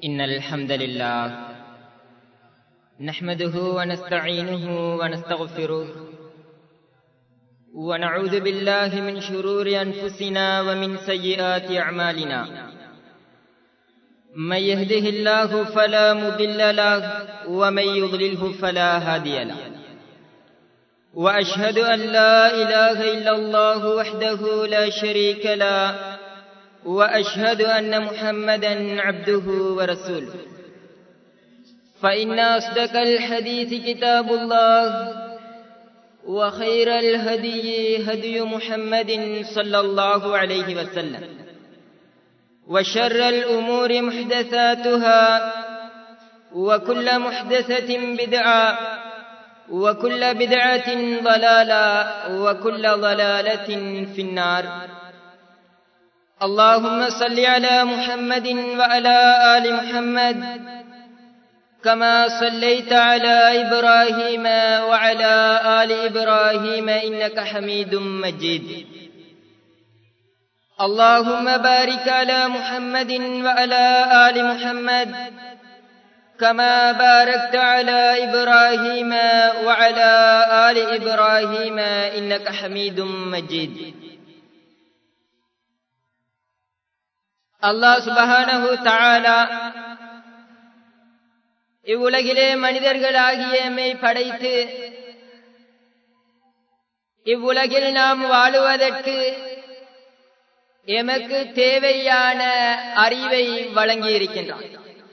إن الحمد لله نحمده ونستعينه ونستغفره ونعوذ بالله من شرور أنفسنا ومن سيئات أعمالنا من يهده الله فلا مضل له ومن يضلله فلا هادي له وأشهد أن لا إله إلا الله وحده لا شريك له وأشهد أن محمدا عبده ورسوله فإن أصدق الحديث كتاب الله وخير الهدي هدي محمد صلى الله عليه وسلم وشر الأمور محدثاتها وكل محدثة بدعة وكل بدعة ضلالة وكل ضلالة في النار اللهم صل على محمد وعلى آل محمد كما صليت على إبراهيم وعلى آل إبراهيم إنك حميد مجيد اللهم بارك على محمد وعلى آل محمد كما باركت على إبراهيم وعلى آل إبراهيم إنك حميد مجيد அல்லாஹ் சுபஹானஹு தஆலா இவ்வுலகிலே மனிதர்களாகிய எம்மை படைத்து இவ்வுலகில் நாம் வாழுவதற்கு எமக்கு தேவையான அறிவை வழங்கியிருக்கின்றான்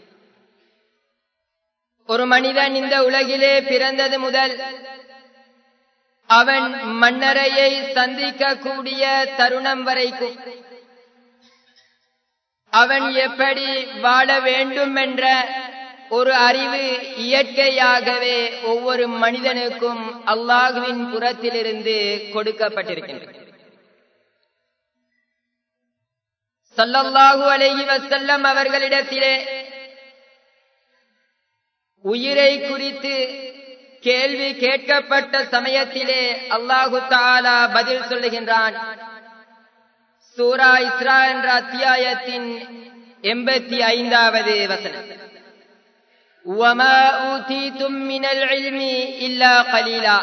ஒரு மனிதன் இந்த உலகிலே பிறந்தது முதல் அவன் மன்னரையை சந்திக்கக்கூடிய தருணம் வரைக்கும் அவன் எப்படி வாழ வேண்டும் என்ற ஒரு அறிவு இயற்கையாகவே ஒவ்வொரு மனிதனுக்கும் அல்லாஹுவின் புறத்திலிருந்து கொடுக்கப்பட்டிருக்கின்றது சல்லல்லாஹு அலைஹி வசல்லம் அவர்களிடத்திலே உயிரை குறித்து கேள்வி கேட்கப்பட்ட சமயத்திலே அல்லாஹு தாலா பதில் சொல்லுகின்றான் சூரா இஸ்ரா என்ற அத்தியாயத்தின் எண்பத்தி ஐந்தாவது வசனம் وما أوتيتم من العلم إلا قليلا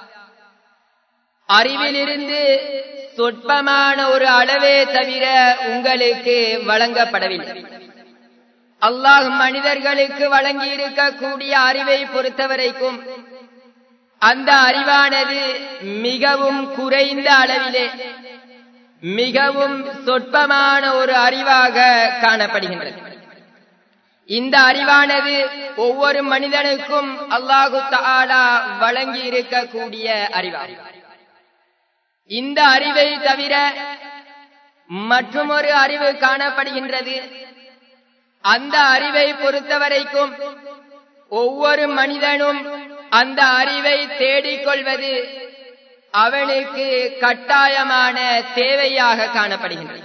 அறிவிலிருந்து சொற்பமான ஒரு அளவே தவிர உங்களுக்கு வழங்கப்படவில்லை அல்லாஹ் மனிதர்களுக்கு வழங்கி இருக்கக்கூடிய அறிவை பொறுத்தவரைக்கும் அந்த அறிவானது மிகவும் குறைந்த அளவிலே மிகவும் சொற்பமான ஒரு அறிவாக காணப்படுகின்றது இந்த அறிவானது ஒவ்வொரு மனிதனுக்கும் அல்லாஹு தாலா வழங்கி இருக்கக்கூடிய அறிவாகும் இந்த அறிவை தவிர மற்றொரு அறிவு காணப்படுகின்றது அந்த அறிவை பொறுத்தவரைக்கும் ஒவ்வொரு மனிதனும் அந்த அறிவை தேடிக்கொள்வது அவனுக்கு கட்டாயமான தேவையாக காணப்படுகின்றது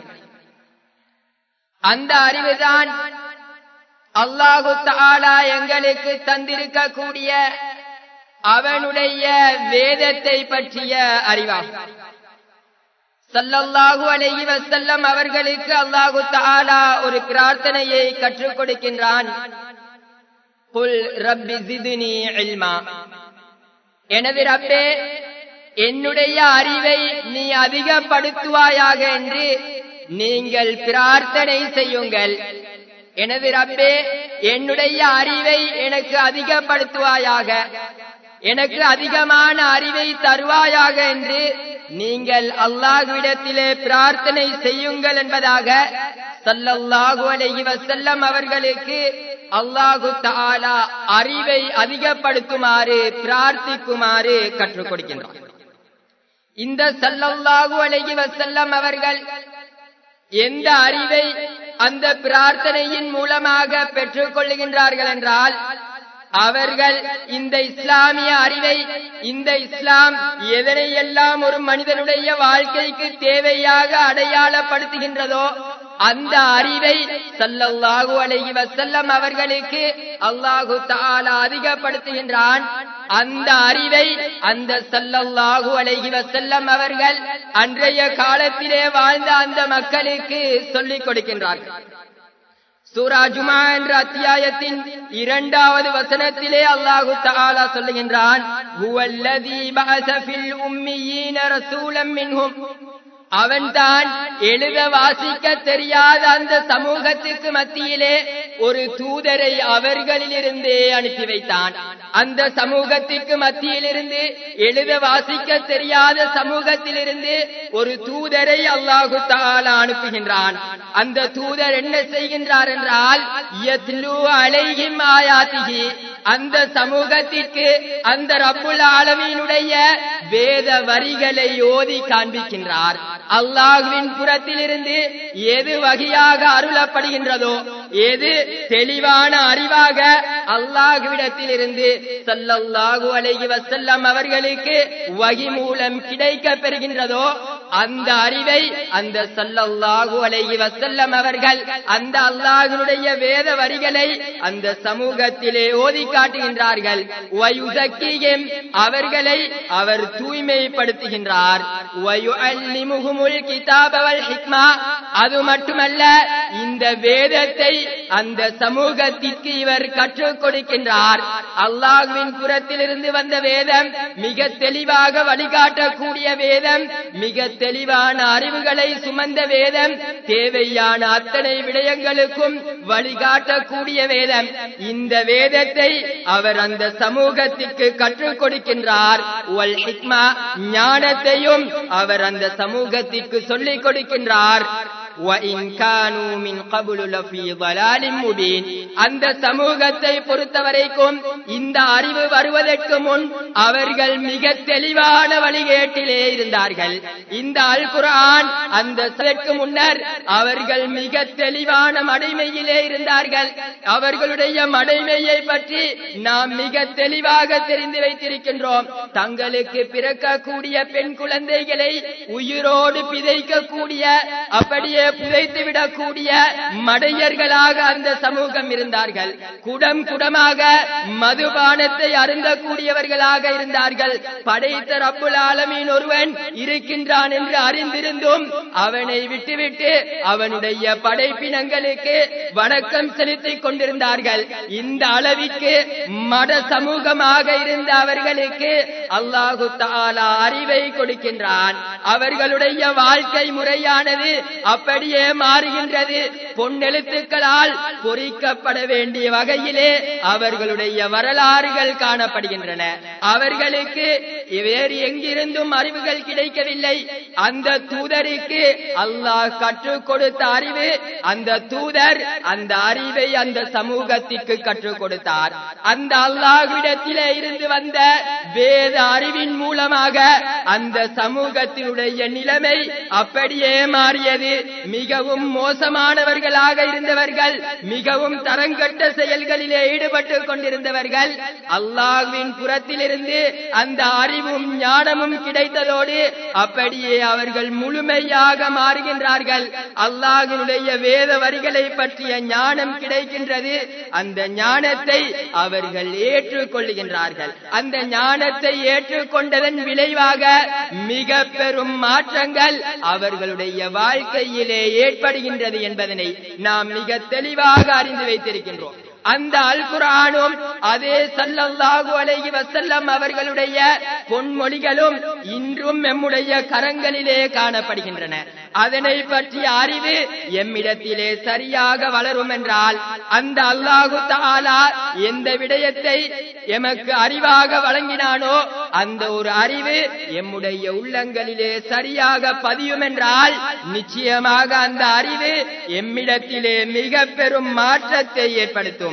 அந்த அறிவுதான் அல்லாஹு தாலா எங்களுக்கு தந்திருக்கக்கூடிய அவனுடைய வேதத்தை பற்றிய அறிவாகும் சல்லல்லாஹு அலைஹி வசல்லம் அவர்களுக்கு அல்லாஹு தாலா ஒரு பிரார்த்தனையை கற்றுக் கொடுக்கின்றான் குல் ரப்பி ஜிதுனி இல்மா எனது ரப்பே என்னுடைய அறிவை நீ அதிகப்படுத்துவாயாக என்று நீங்கள் பிரார்த்தனை செய்யுங்கள் எனது ரப்பே என்னுடைய அறிவை எனக்கு அதிகப்படுத்துவாயாக எனக்கு அதிகமான அறிவை தருவாயாக என்று நீங்கள் அல்லாஹுவிடத்திலே பிரார்த்தனை செய்யுங்கள் என்பதாக சல்லல்லாஹு அலைஹி வசல்லம் அவர்களுக்கு அல்லாஹு தாலா அறிவை அதிகப்படுத்துமாறு பிரார்த்திக்குமாறு கற்றுக் கொடுக்கின்றார் இந்த சல்லல்லாஹு அலைஹி வசல்லம் அவர்கள் எந்த அறிவை அந்த பிரார்த்தனையின் மூலமாக பெற்றுக் கொள்ளுகின்றார்கள் என்றால் அவர்கள் இந்த இஸ்லாமிய அறிவை இந்த இஸ்லாம் எதனை எல்லாம் ஒரு மனிதனுடைய வாழ்க்கைக்கு தேவையாக அடையாளப்படுத்துகின்றதோ அந்த அறிவை சல்லல்லாஹு அலைஹி வசல்லம் அவர்களுக்கு அல்லாஹு தாலா அதிகப்படுத்துகின்றான் அந்த அறிவை அந்த சல்லல்லாஹு அலைஹி வசல்லம் அவர்கள் அன்றைய காலத்திலே வாழ்ந்த அந்த மக்களுக்கு சொல்லிக் கொடுக்கின்றார்கள் சூரா ஜுமா என்ற அத்தியாயத்தின் இரண்டாவது வசனத்திலே அல்லாஹு தஆலா சொல்லுகின்றான் ஹுவல்லதீ பஅஸ ஃபில் உம்மீயீன ரசூலம் மின்ஹும் அவன்தான் எழுத வாசிக்க தெரியாத அந்த சமூகத்துக்கு மத்தியிலே ஒரு தூதரை அவர்களிலிருந்தே அனுப்பி வைத்தான் அந்த சமூகத்திற்கு மத்தியிலிருந்து எழுத வாசிக்க தெரியாத சமூகத்திலிருந்து ஒரு தூதரை அல்லாஹு தாலா அனுப்புகின்றான் அந்த தூதர் என்ன செய்கின்றார் என்றால் யத்லு அலைஹிம் ஆயாத்திஹி அந்த சமூகத்திற்கு அந்த ரப்புல் ஆலமீனுடைய வேத வரிகளை ஓதி காண்பிக்கின்றார் அல்லாஹுவின் புறத்திலிருந்து எது வகையாக அருளப்படுகின்றதோ எது தெளிவான அறிவாக அல்லாஹுவிடத்திலிருந்து சல்லல்லாஹு அலைஹி வஸல்லம் அவர்களுக்கு வகி மூலம் கிடைக்க பெறுகின்றதோ அந்த அறிவை அந்த சல்லல்லாஹு அலைஹி வஸல்லம் அவர்கள் அந்த அல்லாஹ்வுடைய வேத வரிகளை அந்த சமூகத்திலே ஓதி காட்டுகின்றார்கள் வயுதக்கியும் அவர்களை அவர் தூய்மைப்படுத்துகின்றார் வயுஅல்லிமுஹுமுல் கிதாப வல் ஹிக்மா அது மட்டுமல்ல இந்த வேதத்தை அந்த சமூகத்திற்கு இவர் கற்றுக் கொடுக்கின்றார் அல்லாஹ்வின் புறத்திலிருந்து வந்த வேதம் மிக தெளிவாக வழிகாட்டக்கூடிய வேதம் மிக தெளிவான அறிவுகளை சுமந்த வேதம் தேவையான அத்தனை விடயங்களுக்கும் வழிகாட்டக்கூடிய வேதம் இந்த வேதத்தை அவர் அந்த சமூகத்திற்கு கற்றுக் கொடுக்கின்றார் வல் ஹிக்மா ஞானத்தையும் அவர் அந்த சமூகத்திற்கு சொல்லிக் கொடுக்கின்றார் وَإِنْ كَانُوا مِنْ قَبْلُ لَفِي ضَلَالٍ مُبِينٍ அந்த சமூகத்தை பொறுத்தவரைக்கும் இந்த அறிவு வருவதற்கு முன் அவர்கள் மிக தெளிவான வழிகேட்டிலே இருந்தார்கள் இந்த அல் குர்ஆன் அந்த சதற்கு முன்னர் அவர்கள் மிக தெளிவான மடைமையிலே இருந்தார்கள் அவர்களுடைய மடைமையை பற்றி நாம் மிக தெளிவாக தெரிந்து வைத்திருக்கின்றோம் தங்களுக்கு பிறக்கக்கூடிய பெண் குழந்தைகளை உயிரோடு பிதைக்கக்கூடிய அப்படியே புதைத்து விடக்கூடிய மடையர்களாக அந்த சமூகம் இருந்தார்கள் குடம் குடமாக மதுபானத்தை அருந்தக்கூடியவர்களாக இருந்தார்கள் படைத்த ரப்புல் ஆலமீன் ஒருவன் இருக்கின்றான் என்று அறிந்திருந்தும் அவனை விட்டுவிட்டு அவனுடைய படைப்பினங்களுக்கு வணக்கம் செலுத்திக் கொண்டிருந்தார்கள் இந்த அளவிற்கு மட சமூகமாக இருந்த அவர்களுக்கு அல்லாஹு தாலா அறிவை கொடுக்கின்றான் அவர்களுடைய வாழ்க்கை முறையானது அப்படியே மாறுகின்றது பொன்னெழுத்துக்களால் பொறிக்கப்பட வேண்டிய வகையிலே அவர்களுடைய வரலாறுகள் காணப்படுகின்றன அவர்களுக்கு வேறு எங்கிருந்தும் அறிவுகள் கிடைக்கவில்லை அந்த தூதருக்கு அல்லாஹ் கற்றுக் கொடுத்த அறிவு அந்த தூதர் அந்த அறிவை அந்த சமூகத்திற்கு கற்றுக் கொடுத்தார் அந்த அல்லாஹ்விடத்திலே இருந்து வந்த வேத அறிவின் மூலமாக அந்த சமூகத்தினுடைய நிலைமை அப்படியே மாறியது மிகவும் மோசமானவர்களாக இருந்தவர்கள் மிகவும் தரங்கட்ட செயல்களிலே ஈடுபட்டுக் கொண்டிருந்தவர்கள் அல்லாஹ்வின் புறத்திலிருந்து அந்த அறிவும் ஞானமும் கிடைத்ததோடு அப்படியே அவர்கள் முழுமையாக மாறுகின்றார்கள் அல்லாஹினுடைய வேத வரிகளை பற்றிய ஞானம் கிடைக்கின்றது அந்த ஞானத்தை அவர்கள் ஏற்றுக்கொள்ளுகின்றார்கள் அந்த ஞானத்தை ஏற்றுக்கொண்டதன் விளைவாக மிக பெரும் மாற்றங்கள் அவர்களுடைய வாழ்க்கையிலே ஏற்படுகின்றது என்பதனை நாம் மிக தெளிவாக அறிந்து வைத்திருக்கின்றோம் அந்த அல் குரானும் அதே சல்லல்லாஹு அலைஹி வஸல்லம் அவர்களுடைய பொன்மொழிகளும் இன்றும் எம்முடைய கரங்களிலே காணப்படுகின்றன அதனை பற்றிய அறிவு எம்மிடத்திலே சரியாக வளரும் என்றால் அந்த அல்லாஹு தாலா எந்த விடயத்தை எமக்கு அறிவாக வழங்கினானோ அந்த ஒரு அறிவு எம்முடைய உள்ளங்களிலே சரியாக பதியும் என்றால் நிச்சயமாக அந்த அறிவு எம்மிடத்திலே மிக பெரும் மாற்றத்தை ஏற்படுத்தும்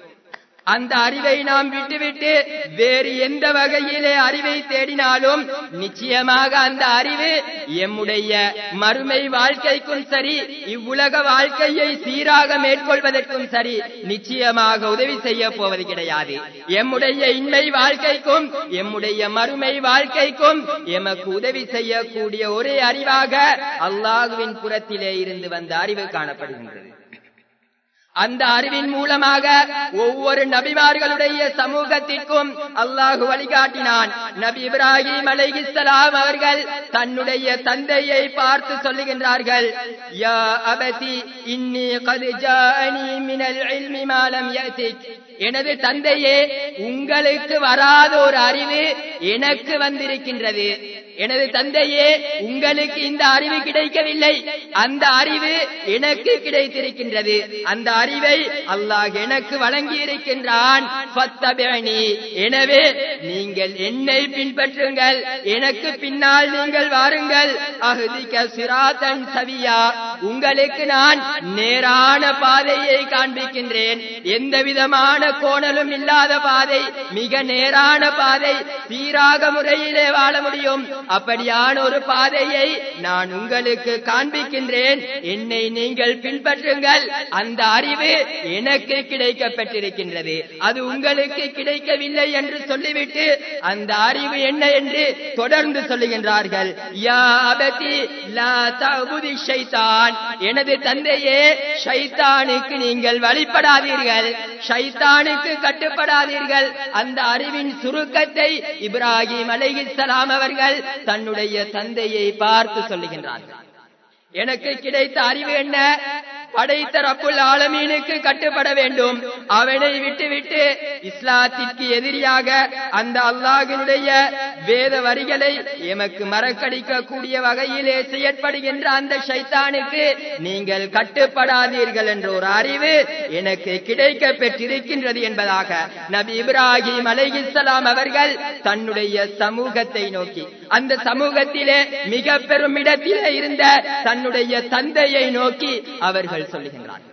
அந்த அறிவை நாம் விட்டுவிட்டு வேறு எந்த வகையிலே அறிவை தேடினாலும் நிச்சயமாக அந்த அறிவு எம்முடைய மறுமை வாழ்க்கைக்கும் சரி இவ்வுலக வாழ்க்கையை சீராக மேற்கொள்வதற்கும் சரி நிச்சயமாக உதவி செய்ய போவது கிடையாது எம்முடைய இன்மை வாழ்க்கைக்கும் எம்முடைய மறுமை வாழ்க்கைக்கும் எமக்கு உதவி செய்யக்கூடிய ஒரே அறிவாக அல்லாஹுவின் புறத்திலே இருந்து வந்த அறிவு காணப்படுகின்றது அந்த அறிவின் மூலமாக ஒவ்வொரு நபிமார்களுடைய சமூகத்திற்கும் அல்லாஹு வழிகாட்டினான் நபி இப்ராஹிம் அலைஹிஸ்ஸலாம் அவர்கள் தன்னுடைய தந்தையை பார்த்து சொல்லுகின்றார்கள் யா அபதி இன்னி கது ஜாஅனி மினல் இல்மி மா லம் யஅதிக் எனது தந்தையே உங்களுக்கு வராத ஒரு அறிவு எனக்கு வந்திருக்கின்றது எனது தந்தையே உங்களுக்கு இந்த அறிவு கிடைக்கவில்லை அந்த அறிவு எனக்கு கிடைத்திருக்கின்றது அந்த அறிவை அல்லாஹ் எனக்கு வழங்கி இருக்கின்றான் எனவே நீங்கள் என்னை பின்பற்றுங்கள் எனக்கு பின்னால் நீங்கள் வாருங்கள் அஹ்திக சிராதன் சவியா உங்களுக்கு நான் நேரான பாதையை காண்பிக்கின்றேன் எந்த விதமான கோணலும் இல்லாத பாதை மிக நேரான பாதை சீராக முறையிலே வாழ முடியும் அப்படியான ஒரு பாதையை நான் உங்களுக்கு காண்பிக்கின்றேன் என்னை நீங்கள் பின்பற்றுங்கள் அந்த அறிவு எனக்கு கிடைக்கப்பட்டிருக்கின்றது அது உங்களுக்கு கிடைக்கவில்லை என்று சொல்லிவிட்டு அந்த அறிவு என்ன என்று தொடர்ந்து சொல்லுகின்றார்கள் யா அபதி லா தகுதி ஷைத்தான் எனது தந்தையே ஷைத்தானுக்கு நீங்கள் வழிபடாதீர்கள் ஷைத்தானுக்கு கட்டுப்படாதீர்கள் அந்த அறிவின் சுருக்கத்தை இப்ராஹிம் அலைஹிஸ்ஸலாம் அவர்கள் தன்னுடைய தந்தையை பார்த்து சொல்லுகின்றார்கள் எனக்கு கிடைத்த அறிவு என்ன படைத்த ரப்புல் ஆலமீனுக்கு கட்டுப்பட வேண்டும் அவனை விட்டுவிட்டு இஸ்லாத்திற்கு எதிரியாக அந்த அல்லாஹினுடைய வேத வரிகளை எமக்கு மறக்கடிக்க கூடிய வகையிலே செயற்படுகின்ற அந்த ஷைத்தானுக்கு நீங்கள் கட்டுப்படாதீர்கள் என்ற ஒரு அறிவு எனக்கு கிடைக்க பெற்றிருக்கின்றது என்பதாக நபி இப்ராஹிம் அலைஹிஸ்ஸலாம் அவர்கள் தன்னுடைய சமூகத்தை நோக்கி அந்த சமூகத்திலே மிக பெரும் இடத்திலே இருந்த தன்னுடைய தந்தையை நோக்கி அவர்கள் சொல்லுகின்றார்கள்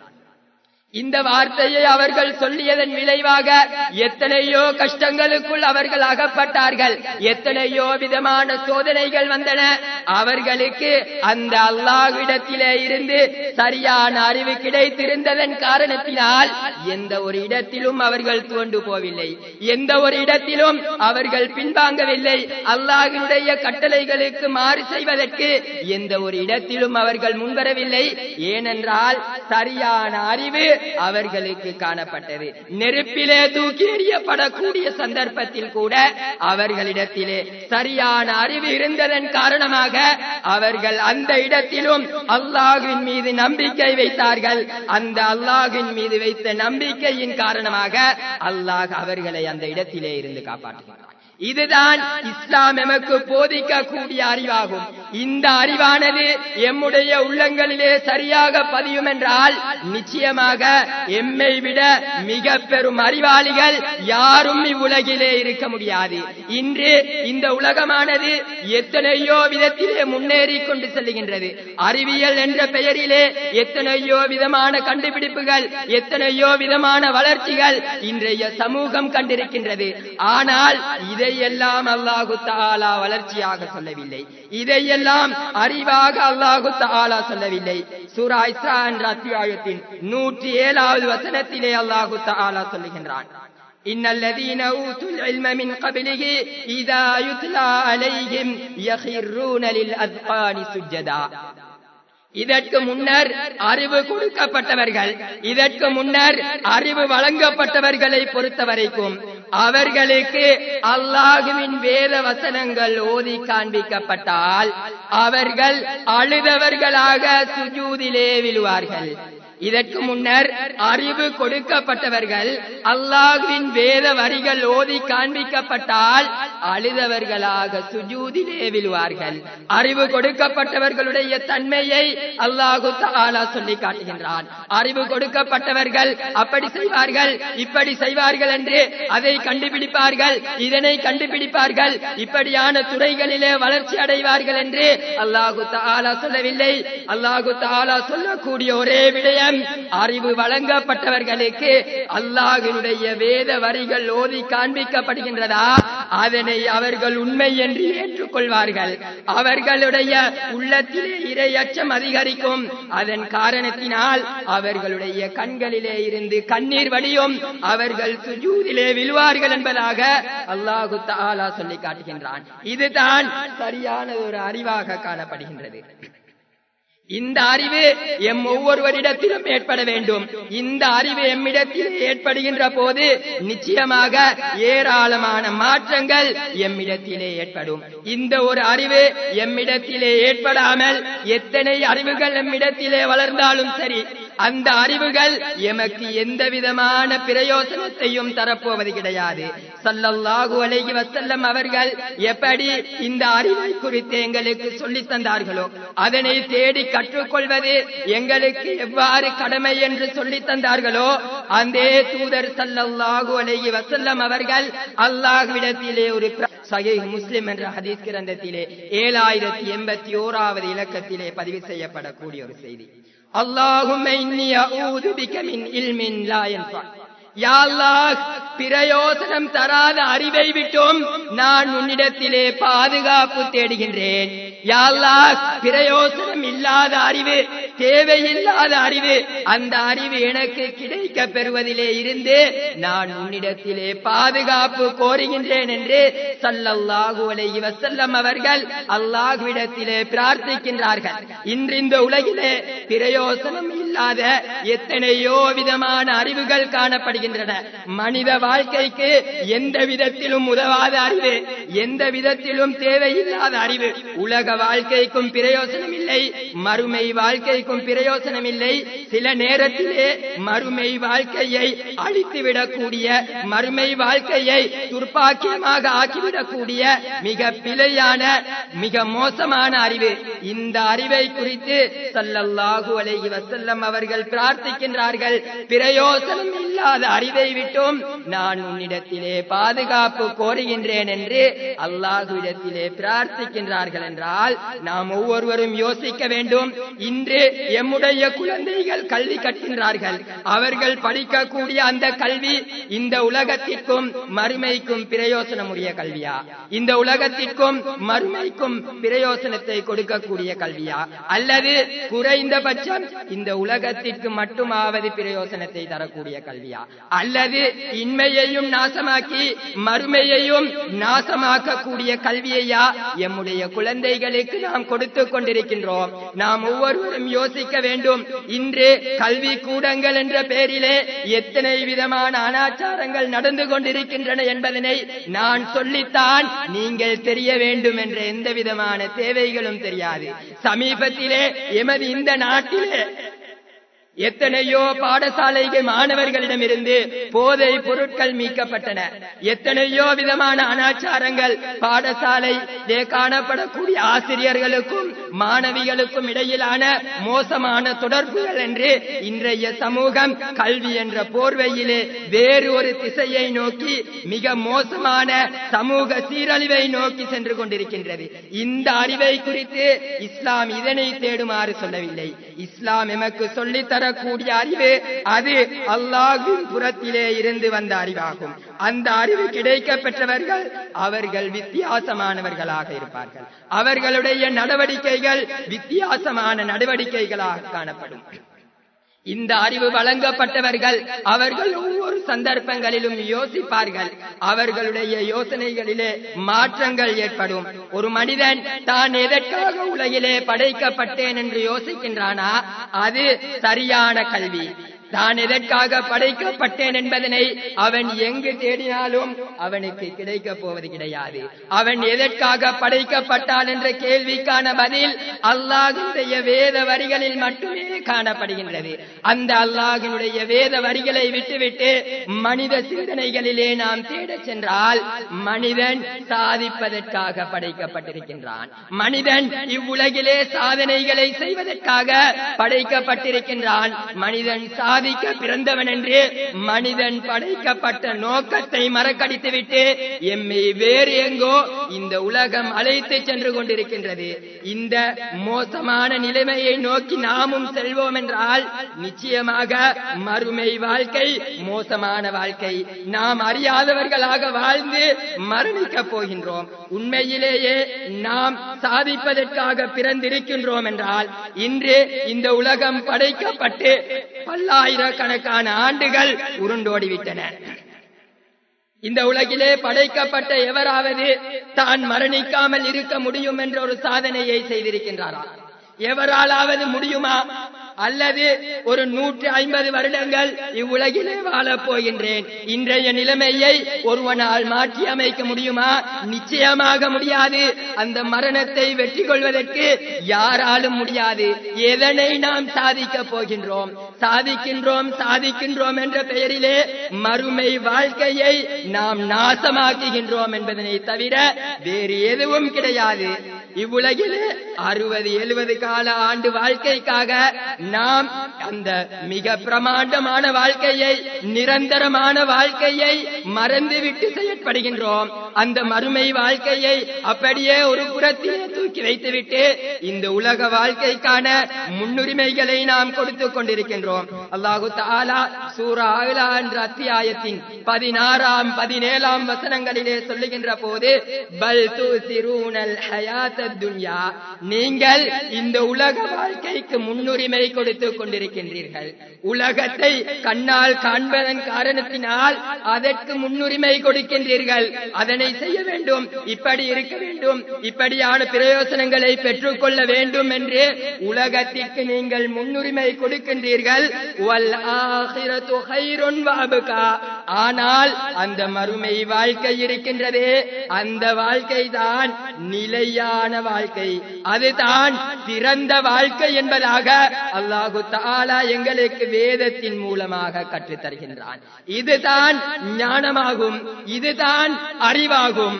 இந்த வார்த்தையை அவர்கள் சொல்லியதன் விளைவாக எத்தனையோ கஷ்டங்களுக்குள் அவர்கள் அகப்பட்டார்கள் எத்தனையோ விதமான சோதனைகள் வந்தன அவர்களுக்கு அந்த அல்லாஹ்விடத்திலே இருந்து சரியான அறிவு கிடைத்திருந்ததன் காரணத்தினால் எந்த ஒரு இடத்திலும் அவர்கள் துவண்டு போவில்லை எந்த ஒரு இடத்திலும் அவர்கள் பின்வாங்கவில்லை அல்லாஹினுடைய கட்டளைகளுக்கு மாறு செய்வதற்கு எந்த ஒரு இடத்திலும் அவர்கள் முன்வரவில்லை ஏனென்றால் சரியான அறிவு அவர்களுக்கு காணப்பட்டது நெருப்பிலே தூக்கி எறியப்படக்கூடிய சந்தர்ப்பத்தில் கூட அவர்களிடத்திலே சரியான அறிவு இருந்ததன் காரணமாக அவர்கள் அந்த இடத்திலும் அல்லாஹின் மீது நம்பிக்கை வைத்தார்கள் அந்த அல்லாஹின் மீது வைத்த நம்பிக்கையின் காரணமாக அல்லாஹ் அவர்களை அந்த இடத்திலே இருந்து காப்பாற்றுகிறார் இதுதான் இஸ்லாம் எமக்கு போதிக்கக்கூடிய அறிவாகும் இந்த அறிவானது எம்முடைய உள்ளங்களிலே சரியாக பதியும் என்றால் நிச்சயமாக எம்மை விட மிக பெரும் அறிவாளிகள் யாரும் இவ்வுலகிலே இருக்க முடியாது இன்று இந்த உலகமானது எத்தனையோ விதத்திலே முன்னேறி கொண்டு செல்லுகின்றது அறிவியல் என்ற பெயரிலே எத்தனையோ விதமான கண்டுபிடிப்புகள் எத்தனையோ விதமான வளர்ச்சிகள் இன்றைய சமூகம் கண்டிருக்கின்றது ஆனால் இதை இதையெல்லாம் அல்லாஹு தாலா வளர்ச்சியாக சொல்லவில்லை இதையெல்லாம் அறிவாக அல்லாஹு தாலா சொல்லவில்லை சூரா இஸ்ரா என்ற அத்தியாயத்தின் நூற்றி ஏழாவது வசனத்திலே அல்லாஹு தாலா சொல்லுகின்றான் إن الذين أوتوا العلم من قبله إذا يتلى عليهم يخرون للأذقان سجدا இதற்கு முன்னர் அறிவு கொடுக்கப்பட்டவர்கள் இதற்கு முன்னர் அறிவு வழங்கப்பட்டவர்களை பொறுத்தவரைக்கும் அவர்களுக்கு அல்லாஹுவின் வேத வசனங்கள் ஓதி காண்பிக்கப்பட்டால் அவர்கள் அழுதவர்களாக சுஜூதிலே விழுவார்கள் இதற்கு முன்னர் அறிவு கொடுக்கப்பட்டவர்கள் அல்லாஹுவின் வேத வரிகள் ஓதி காண்பிக்கப்பட்டால் அழுதவர்களாக சுஜூதிலே விழுவார்கள் அறிவு கொடுக்கப்பட்டவர்களுடைய தன்மையை அல்லாஹு தாலா சொல்லி காட்டுகின்றான் அறிவு கொடுக்கப்பட்டவர்கள் அப்படி செய்வார்கள் இப்படி செய்வார்கள் என்று அதை கண்டுபிடிப்பார்கள் இதனை கண்டுபிடிப்பார்கள் இப்படியான துறைகளிலே வளர்ச்சி அடைவார்கள் என்று அல்லாஹு தாலா சொல்லவில்லை அல்லாஹு தாலா சொல்லக்கூடிய ஒரே விடயம் அறிவு வழங்கப்பட்டவர்களுக்கு அல்லாஹினுடைய வேத வரிகள் ஓதி காண்பிக்கப்படுகின்றதா அதனை அவர்கள் உண்மை என்று ஏற்றுக்கொள்வார்கள் அவர்களுடைய உள்ளத்திலே இரையச்சம் அதிகரிக்கும் அதன் காரணத்தினால் அவர்களுடைய கண்களிலே இருந்து கண்ணீர் வடியும் அவர்கள் சுஜூதிலே விழுவார்கள் என்பதாக அல்லாஹு தாலா சொல்லி காட்டுகின்றான் இதுதான் சரியான ஒரு அறிவாக காணப்படுகின்றது இந்த அறிவு எம் ஒவ்வொருவரிடத்திலும் ஏற்பட வேண்டும் இந்த அறிவு எம்மிடத்தில் ஏற்படுகின்ற போது நிச்சயமாக ஏராளமான மாற்றங்கள் எம்மிடத்திலே ஏற்படும் இந்த ஒரு அறிவு எம்மிடத்திலே ஏற்படாமல் எத்தனை அறிவுகள் எம்மிடத்திலே வளர்ந்தாலும் சரி அந்த அறிவுகள் எமக்கு எந்த விதமான பிரயோசனத்தையும் தரப்போவது கிடையாது சல்லல்லாஹு அலைஹி வஸல்லம் அவர்கள் எப்படி இந்த அறிவை குறித்து எங்களுக்கு சொல்லித் தந்தார்களோ அதனை தேடி கற்றுக்கொள்வது எங்களுக்கு எவ்வாறு கடமை என்று சொல்லித் தந்தார்களோ அந்த தூதர் சல்லல்லாஹு அலைஹி வஸல்லம் அவர்கள் அல்லாஹ்விடத்திலே ஒரு சஹீஹ் முஸ்லிம் என்ற ஹதீஸ் கிரந்தத்திலே ஏழாயிரத்தி எண்பத்தி ஓராவது இலக்கத்திலே பதிவு செய்யப்படக்கூடிய ஒரு செய்தி اللهم إني أعوذ بك من علم لا ينفع யா அல்லாஹ் பிரயோசனம் தராத அறிவை விட்டும் நான் உன்னிடத்திலே பாதுகாப்பு தேடுகின்றேன் யா அல்லாஹ் பிரயோசனம் இல்லாத அறிவு தேவையில்லாத அறிவு அந்த அறிவு எனக்கு கிடைக்க பெறுவதிலே இருந்து நான் உன்னிடத்திலே பாதுகாப்பு கோருகின்றேன் என்று சல்லல்லாஹு அலைஹி வஸல்லம் அவர்கள் அல்லாஹ்விடத்திலே பிரார்த்திக்கின்றார்கள் இன்று இந்த உலகிலே பிரயோசனம் இல்லாத எத்தனையோ விதமான அறிவுகள் காணப்படுகின்றன மனித வாழ்க்கைக்கு எந்த விதத்திலும் உதவாத அறிவு எந்த விதத்திலும் தேவையில்லாத அறிவு உலக வாழ்க்கைக்கும் பிரயோசனம் இல்லை மறுமை வாழ்க்கைக்கும் பிரயோசனம் இல்லை சில நேரத்திலே மறுமை வாழ்க்கையை அழித்துவிடக்கூடிய மறுமை வாழ்க்கையை துர்ப்பாக்கியமாக ஆக்கிவிடக்கூடிய மிக பிழையான மிக மோசமான அறிவு இந்த அறிவை குறித்து சல்லல்லாஹு அலைஹி வஸல்லம் அவர்கள் பிரார்த்திக்கின்றார்கள் பிரயோசனம் இல்லாத அறிவை விட்டும் நான் உன்னிடத்திலே பாதுகாப்பு கோருகின்றேன் என்று அல்லாஹுவிடத்திலே பிரார்த்திக்கின்றார்கள் என்றால் நாம் ஒவ்வொருவரும் யோசிக்க வேண்டும் இன்று எம்முடைய குழந்தைகள் கல்வி கற்கின்றார்கள் அவர்கள் படிக்கக்கூடிய அந்த கல்வி இந்த உலகத்திற்கும் மறுமைக்கும் பிரயோசனமுடைய கல்வியா இந்த உலகத்திற்கும் மறுமைக்கும் பிரயோசனத்தை கொடுக்கக்கூடிய கல்வியா அல்லது குறைந்தபட்சம் இந்த உலகத்திற்கு மட்டுமாவது பிரயோசனத்தை தரக்கூடிய கல்வியா அல்லது இன்மையையும் நாசமாக்கி மறுமையையும் நாசமாக்கக்கூடிய கல்வியையா எம்முடைய குழந்தைகளுக்கு நாம் கொடுத்து கொண்டிருக்கின்றோம் நாம் ஒவ்வொருவரும் யோசிக்க வேண்டும் இன்று கல்வி கூடங்கள் என்ற பெயரிலே எத்தனை விதமான அனாச்சாரங்கள் நடந்து கொண்டிருக்கின்றன என்பதனை நான் சொல்லித்தான் நீங்கள் தெரிய வேண்டும் என்ற எந்த விதமான தேவைகளும் தெரியாது சமீபத்திலே எமது இந்த நாட்டிலே எத்தனையோ பாடசாலைகள் மாணவர்களிடமிருந்து போதை பொருட்கள் மீட்கப்பட்டன எத்தனையோ விதமான அனாச்சாரங்கள் பாடசாலையிலே காணப்படக்கூடிய ஆசிரியர்களுக்கும் மாணவிகளுக்கும் இடையிலான மோசமான தொடர்புகள் என்று இன்றைய சமூகம் கல்வி என்ற போர்வையிலே வேறு ஒரு திசையை நோக்கி மிக மோசமான சமூக சீரழிவை நோக்கி சென்று கொண்டிருக்கின்றது இந்த அறிவை குறித்து இஸ்லாம் இதனை தேடுமாறு சொல்லவில்லை இஸ்லாம் எமக்கு சொல்லித் தரக்கூடிய அறிவு அது அல்லாஹின் புறத்திலே இருந்து வந்த அறிவாகும் அந்த அறிவு கிடைக்க பெற்றவர்கள் அவர்கள் வித்தியாசமானவர்களாக இருப்பார்கள் அவர்களுடைய நடவடிக்கைகள் வித்தியாசமான நடவடிக்கைகளாக காணப்படும் இந்த அறிவு வழங்கப்பட்டவர்கள் அவர்கள் ஒவ்வொரு சந்தர்ப்பங்களிலும் யோசிப்பார்கள் அவர்களுடைய யோசனைகளிலே மாற்றங்கள் ஏற்படும் ஒரு மனிதன் தான் எதற்காக உலகிலே படைக்கப்பட்டேன் என்று யோசிக்கின்றானா அது சரியான கல்வி தான் எதற்காக படைக்கப்பட்டேன் என்பதனை அவன் எங்கு தேடினாலும் அவனுக்கு கிடைக்கப் போவது கிடையாது அவன் எதற்காக படைக்கப்பட்டான் என்ற கேள்விக்கான பதில் அல்லாஹினுடைய வேத வரிகளில் மட்டுமே காணப்படுகின்றது அந்த அல்லாஹினுடைய வேத வரிகளை விட்டுவிட்டு மனித சிந்தனைகளிலே நாம் தேடச் சென்றால் மனிதன் சாதிப்பதற்காக படைக்கப்பட்டிருக்கின்றான் மனிதன் இவ்வுலகிலே சாதனைகளை செய்வதற்காக படைக்கப்பட்டிருக்கின்றான் மனிதன் சாதிக்க பிறந்தவன் என்று மனிதன் படைக்கப்பட்ட நோக்கத்தை மறக்கடித்துவிட்டு எம்மை வேறு எங்கோ இந்த உலகம் அழைத்து சென்று கொண்டிருக்கின்றது இந்த மோசமான நிலைமையை நோக்கி நாமும் செல்வோம் என்றால் நிச்சயமாக மறுமை வாழ்க்கை மோசமான வாழ்க்கை நாம் அறியாதவர்களாக வாழ்ந்து மரணிக்கப் போகின்றோம் உண்மையிலேயே நாம் சாதிப்பதற்காக பிறந்திருக்கின்றோம் என்றால் இன்று இந்த உலகம் படைக்கப்பட்டு பல்லாயிரக்கணக்கான ஆண்டுகள் உருண்டோடிவிட்டன இந்த உலகிலே படைக்கப்பட்ட எவராவது தான் மரணிக்காமல் இருக்க முடியும் என்ற ஒரு சாதனையை செய்திருக்கின்றாரா எவராலாவது முடியுமா அல்லது ஒரு நூற்றி ஐம்பது வருடங்கள் இவ்வுலகிலே வாழப் போகின்றேன் இன்றைய நிலைமையை ஒருவனால் மாற்றி அமைக்க முடியுமா நிச்சயமாக முடியாது அந்த மரணத்தை வெற்றி கொள்வதற்கு யாராலும் முடியாது எதனை நாம் சாதிக்க போகின்றோம் சாதிக்கின்றோம் சாதிக்கின்றோம் என்ற பெயரிலே மறுமை வாழ்க்கையை நாம் நாசமாக்குகின்றோம் என்பதனை தவிர வேறு எதுவும் கிடையாது இவ்வுலகிலே அறுபது எழுபது கால ஆண்டு வாழ்க்கைக்காக நாம் அந்த மிக பிரமாண்டமான வாழ்க்கையை நிரந்தரமான வாழ்க்கையை மறந்துவிட்டு செயற்படுகின்றோம் அந்த மறுமை வாழ்க்கையை அப்படியே ஒரு புறத்திலே தூக்கி வைத்துவிட்டு இந்த உலக வாழ்க்கைக்கான முன்னுரிமைகளை நாம் கொடுத்துக் கொண்டிருக்கின்றோம் அல்லாஹு தாலா சூரா அகலா என்ற அத்தியாயத்தின் பதினாறாம் பதினேழாம் வசனங்களிலே சொல்லுகின்ற போது பல் தூசிரூனல் ஹயாத் துன்யா நீங்கள் இந்த உலக வாழ்க்கைக்கு முன்னுரிமை கொடுத்துக் கொண்டிருக்கின்றீர்கள் உலகத்தை கண்ணால் காண்பதன் காரணத்தினால் அதற்கு முன்னுரிமை கொடுக்கின்றீர்கள் அதனை செய்ய வேண்டும் இப்படி இருக்க வேண்டும் இப்படியான பிரயோசனங்களை பெற்றுக்கொள்ள வேண்டும் என்று உலகத்திற்கு நீங்கள் முன்னுரிமை கொடுக்கின்றீர்கள் வல் ஆகிரத்து ஹைருன் வஅபகா. ஆனால் அந்த மறுமை வாழ்க்கை இருக்கின்றதே அந்த வாழ்க்கை தான் நிலையான வாழ்க்கை அதுதான் சிறந்த வாழ்க்கை என்பதாக அல்லாஹு தாலா எங்களுக்கு வேதத்தின் மூலமாக கற்றுத் தருகின்றான் இதுதான் ஞானமாகும் இதுதான் அறிவாகும்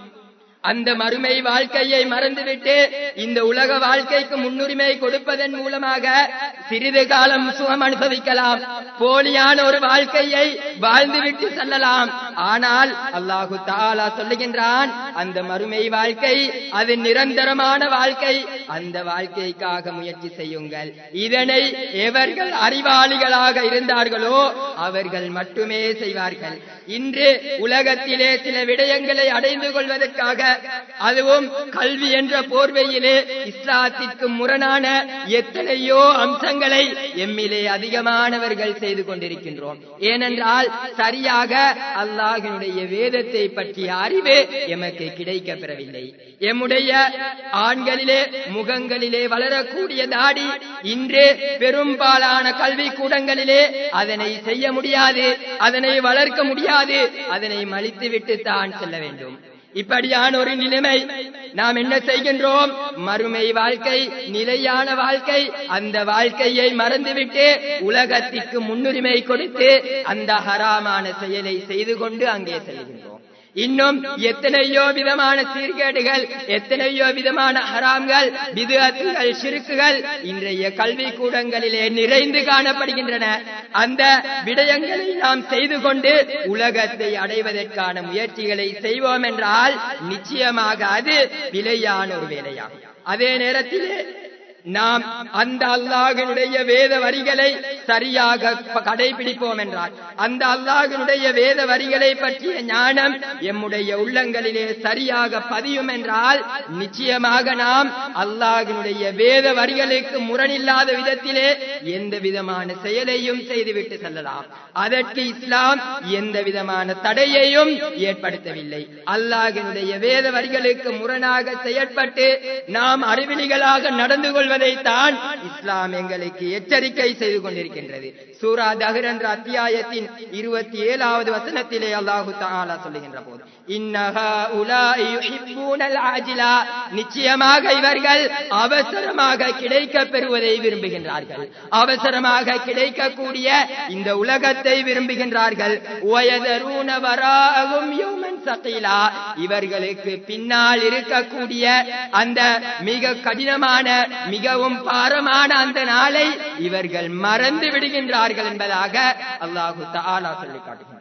அந்த மறுமை வாழ்க்கையை மறந்துவிட்டு இந்த உலக வாழ்க்கைக்கு முன்னுரிமை கொடுப்பதன் மூலமாக சிறிது காலம் சுகம் அனுபவிக்கலாம் போலியான ஒரு வாழ்க்கையை வாழ்ந்துவிட்டு செல்லலாம் ஆனால் அல்லாஹு தாலா சொல்லுகின்றான் அந்த மறுமை வாழ்க்கை அது நிரந்தரமான வாழ்க்கை அந்த வாழ்க்கைக்காக முயற்சி செய்யுங்கள் இதனை எவர்கள் அறிவாளிகளாக இருந்தார்களோ அவர்கள் மட்டுமே செய்வார்கள் இன்று உலகத்திலே சில விடயங்களை அடைந்து கொள்வதற்காக அதுவும் கல்வி என்ற போர்வையிலே இஸ்லாத்திற்கு முரணான எத்தனையோ அம்சங்களை எம்மிலே அதிகமானவர்கள் செய்து கொண்டிருக்கின்றோம் ஏனென்றால் சரியாக அல்லாஹினுடைய வேதத்தை பற்றிய அறிவு எமக்கு கிடைக்க பெறவில்லை எம்முடைய ஆண்களிலே முகங்களிலே வளரக்கூடிய தாடி இன்று பெரும்பாலான கல்வி கூடங்களிலே அதனை செய்ய முடியாது அதனை வளர்க்க முடியாது அதனை மலித்துவிட்டு தான் செல்ல வேண்டும் இப்படியான ஒரு நிலைமை நாம் என்ன செய்கின்றோம் மறுமை வாழ்க்கை நிலையான வாழ்க்கை அந்த வாழ்க்கையை மறந்துவிட்டு உலகத்திற்கு முன்னுரிமை கொடுத்து அந்த ஹராமான செயலை செய்து கொண்டு அங்கே செல்கின்றோம் இன்னும் எத்தனையோ விதமான சீர்கேடுகள் எத்தனையோ விதமான ஹராம்கள் விதத்துகள் சிறுக்குகள் இன்றைய கல்வி கூடங்களிலே நிறைந்து காணப்படுகின்றன அந்த விடயங்களை நாம் செய்து கொண்டு உலகத்தை அடைவதற்கான முயற்சிகளை செய்வோம் என்றால் நிச்சயமாக அது விலையான ஒரு வேலையாகும் அதே நேரத்திலே நாம் அந்த அல்லாஹினுடைய வேத வரிகளை சரியாக ப- கடைபிடிப்போம் என்றால் அந்த அல்லாஹினுடைய வேத வரிகளை பற்றிய ஞானம் எம்முடைய உள்ளங்களிலே சரியாக பதியும் என்றால் நிச்சயமாக நாம் அல்லாஹினுடைய வேத வரிகளுக்கு முரணில்லாத விதத்திலே எந்த விதமான செயலையும் செய்துவிட்டு செல்லலாம் அதற்கு இஸ்லாம் எந்த விதமான தடையையும் ஏற்படுத்தவில்லை அல்லாஹினுடைய வேத வரிகளுக்கு முரணாக செயற்பட்டு நாம் அறிவிலிகளாக நடந்து கொள்வதைத்தான் இஸ்லாம் எங்களுக்கு எச்சரிக்கை செய்து கொண்டிருக்கின்றது சூரா தஹர் என்ற அத்தியாயத்தின் இருபத்தி ஏழாவது வசனத்திலே அல்லாஹு தஆலா சொல்லுகின்ற போது இன்னஹா உலாஇ யுஹிப்பூனல் ஆஜிலா நிச்சயமாக இவர்கள் அவசரமாக கிடைக்க பெறுவதை விரும்புகின்றார்கள் அவசரமாக கிடைக்கக்கூடிய இந்த உலகத்தை விரும்புகின்றார்கள் வயதரூன வராகும் யௌமன் சகீலா இவர்களுக்கு பின்னால் இருக்கக்கூடிய அந்த மிக கடினமான மிகவும் பாரமான அந்த நாளை இவர்கள் மறந்து விடுகின்றார்கள் என்பதாக அல்லாஹு தஆலா சொல்லி காட்டுகின்றார்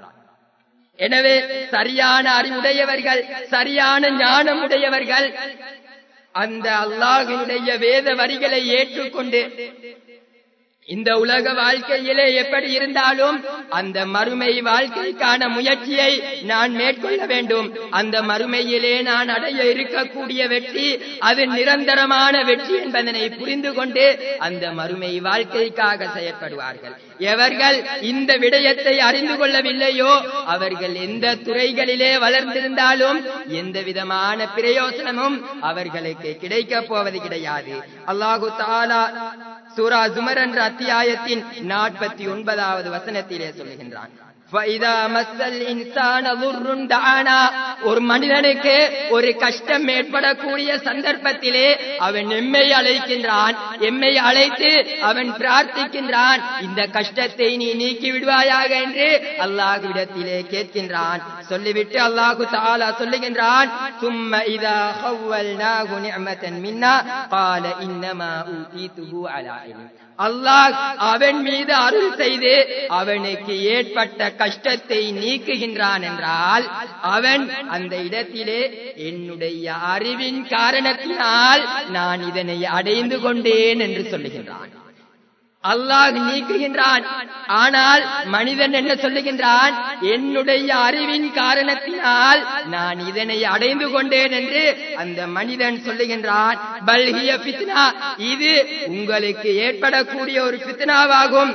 எனவே சரியான அறிவுடையவர்கள் சரியான ஞானம் உடையவர்கள் அந்த அல்லாஹினுடைய வேத வரிகளை ஏற்றுக்கொண்டு இந்த உலக வாழ்க்கையிலே எப்படி இருந்தாலும் அந்த மறுமை வாழ்க்கைக்கான முயற்சியை நான் மேற்கொள்ள வேண்டும் அந்த மறுமையிலே நான் அடைய இருக்கக்கூடிய வெற்றி அது நிரந்தரமான வெற்றி என்பதனை புரிந்து கொண்டு அந்த மறுமை வாழ்க்கைக்காக செயற்படுவார்கள் எவர்கள் இந்த விடயத்தை அறிந்து கொள்ளவில்லையோ அவர்கள் எந்த துறைகளிலே வளர்ந்திருந்தாலும் எந்த விதமான பிரயோசனமும் அவர்களுக்கு கிடைக்கப் போவது கிடையாது அல்லாஹு தாலா சூரா ஜுமர் என்ற அத்தியாயத்தின் நாற்பத்தி ஒன்பதாவது வசனத்திலே சொல்லுகின்றான் فَإِذَا مَسَّ الْإِنسَانَ ضُرٌّ دَعَانَا ஒரு மனிதனுக்கு ஒரு கஷ்டம் ஏற்படக்கூடிய சந்தர்ப்பத்திலே அவன் எம்மை அழைக்கின்றான் எம்மை அழைத்து அவன் பிரார்த்திக்கின்றான் இந்த கஷ்டத்தை நீ நீக்கி விடுவாயாக என்று அல்லாஹ்விடத்திலே கேட்கின்றான் சொல்லிவிட்டு அல்லாஹு தஆலா சொல்லுகின்றான் ثُمَّ إِذَا خَوَّلْنَاهُ نِعْمَةً مِنَّا قَالَ إِنَّمَا أُوتِيتُهُ عَلَى عِلْمٍ அல்லாஹ் அவன் மீது அருள் செய்து அவனுக்கு ஏற்பட்ட கஷ்டத்தை நீக்குகின்றான் என்றால் அவன் அந்த இடத்திலே என்னுடைய அறிவின் காரணத்தினால் நான் இதனை அடைந்து கொண்டேன் என்று சொல்லுகின்றான் அல்லாஹ் நீக்குகின்றான் ஆனால் மனிதன் என்ன சொல்லுகின்றான் என்னுடைய அறிவின் காரணத்தினால் நான் இதனை அடைந்து கொண்டேன் என்று அந்த மனிதன் சொல்லுகின்றான் பல்கிய பித்னா இது உங்களுக்கு ஏற்படக்கூடிய ஒரு பித்னாவாகும்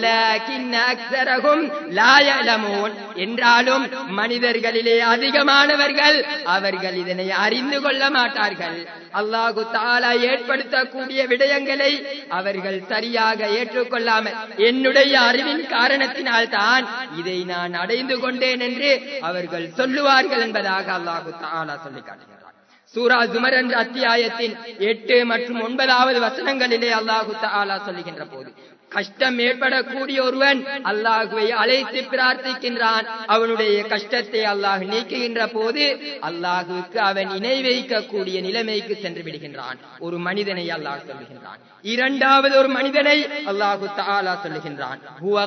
லாயலமோன் என்றாலும் மனிதர்களிலே அதிகமானவர்கள் அவர்கள் இதனை அறிந்து கொள்ள மாட்டார்கள் அல்லாஹு தாலா ஏற்படுத்தக்கூடிய விடயங்களை அவர்கள் சரியாக ஏற்றுக்கொள்ளாமல் என்னுடைய அறிவின் காரணத்தினால் தான் இதை நான் அடைந்து கொண்டேன் என்று அவர்கள் சொல்லுவார்கள் என்பதாக அல்லாஹு தாலா சொல்லி காட்டுகிறார் சூரா ஜுமர் என்ற அத்தியாயத்தின் எட்டு மற்றும் ஒன்பதாவது வசனங்களிலே அல்லாஹு தாலா சொல்லுகின்ற போது கஷ்டம் ஏற்படக்கூடிய ஒருவன் அல்லாஹுவை அழைத்து பிரார்த்திக்கின்றான் அவனுடைய கஷ்டத்தை அல்லாஹ் நீக்குகின்ற போது அல்லாஹுக்கு அவன் இணை வைக்கக்கூடிய நிலைமைக்கு சென்று விடுகின்றான் ஒரு மனிதனை அல்லாஹ் சொல்லுகின்றான் இரண்டாவது ஒரு மனிதனை அல்லாஹு தாலா சொல்லுகின்றான்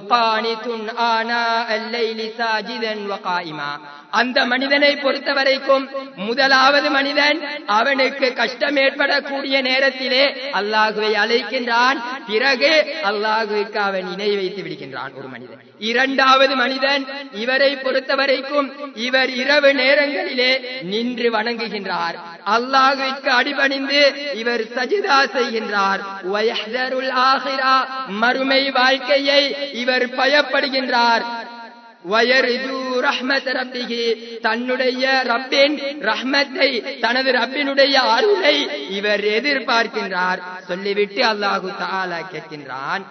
அந்த மனிதனை பொறுத்த வரைக்கும் முதலாவது மனிதன் அவனுக்கு கஷ்டம் ஏற்படக்கூடிய நேரத்திலே அல்லாஹுவை அழைக்கின்றான் பிறகு அல்லாஹுக்கு அவன் இணை வைத்து விடுகின்றான் ஒரு மனிதன் இரண்டாவது மனிதன் இவரை பொறுத்த வரைக்கும் இவர் இரவு நேரங்களிலே நின்று வணங்குகின்றார் அல்லாஹுவிற்கு அடிபணிந்து இவர் சஜிதா செய்கின்றார் மறுமை வாழ்க்கையை இவர் பயப்படுகின்றார் தன்னுடைய ரப்பின் ரஹ்மத்தை தனது ரப்பினுடைய அருளை இவர் எதிர்பார்க்கின்றார் சொல்லிவிட்டு அல்லாஹு தாலா கேட்கின்றான்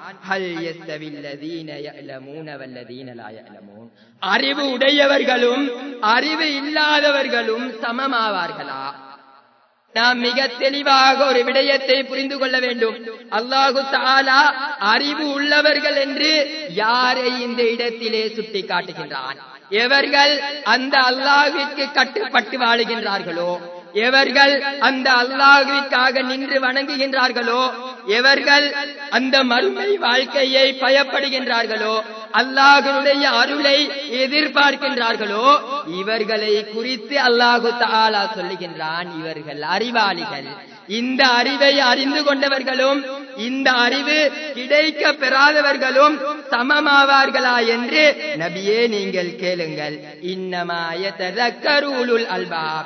அறிவு உடையவர்களும் அறிவு இல்லாதவர்களும் சமமாவார்களா நாம் மிக தெளிவாக ஒரு விடயத்தை புரிந்து கொள்ள வேண்டும் அல்லாஹு தாலா அறிவு உள்ளவர்கள் என்று யாரை இந்த இடத்திலே சுட்டி காட்டுகின்றான் எவர்கள் அந்த அல்லாஹுவிற்கு கட்டுப்பட்டு வாழுகின்றார்களோ எவர்கள் அந்த அல்லாஹுவிற்காக நின்று வணங்குகின்றார்களோ எவர்கள் அந்த மறுமை வாழ்க்கையை பயப்படுகின்றார்களோ அல்லாஹனுடைய அருளை எதிர்பார்க்கின்றார்களோ இவர்களை குறித்து அல்லாஹு தாலா சொல்லுகின்றான் இவர்கள் அறிவாளிகள் இந்த அறிவை அறிந்து கொண்டவர்களும் இந்த அறிவு கிடைக்க பெறாதவர்களும் சமமாவார்களா என்று நபியே நீங்கள் கேளுங்கள் இன்னமாய ததக்கருளுல் அல்பாப்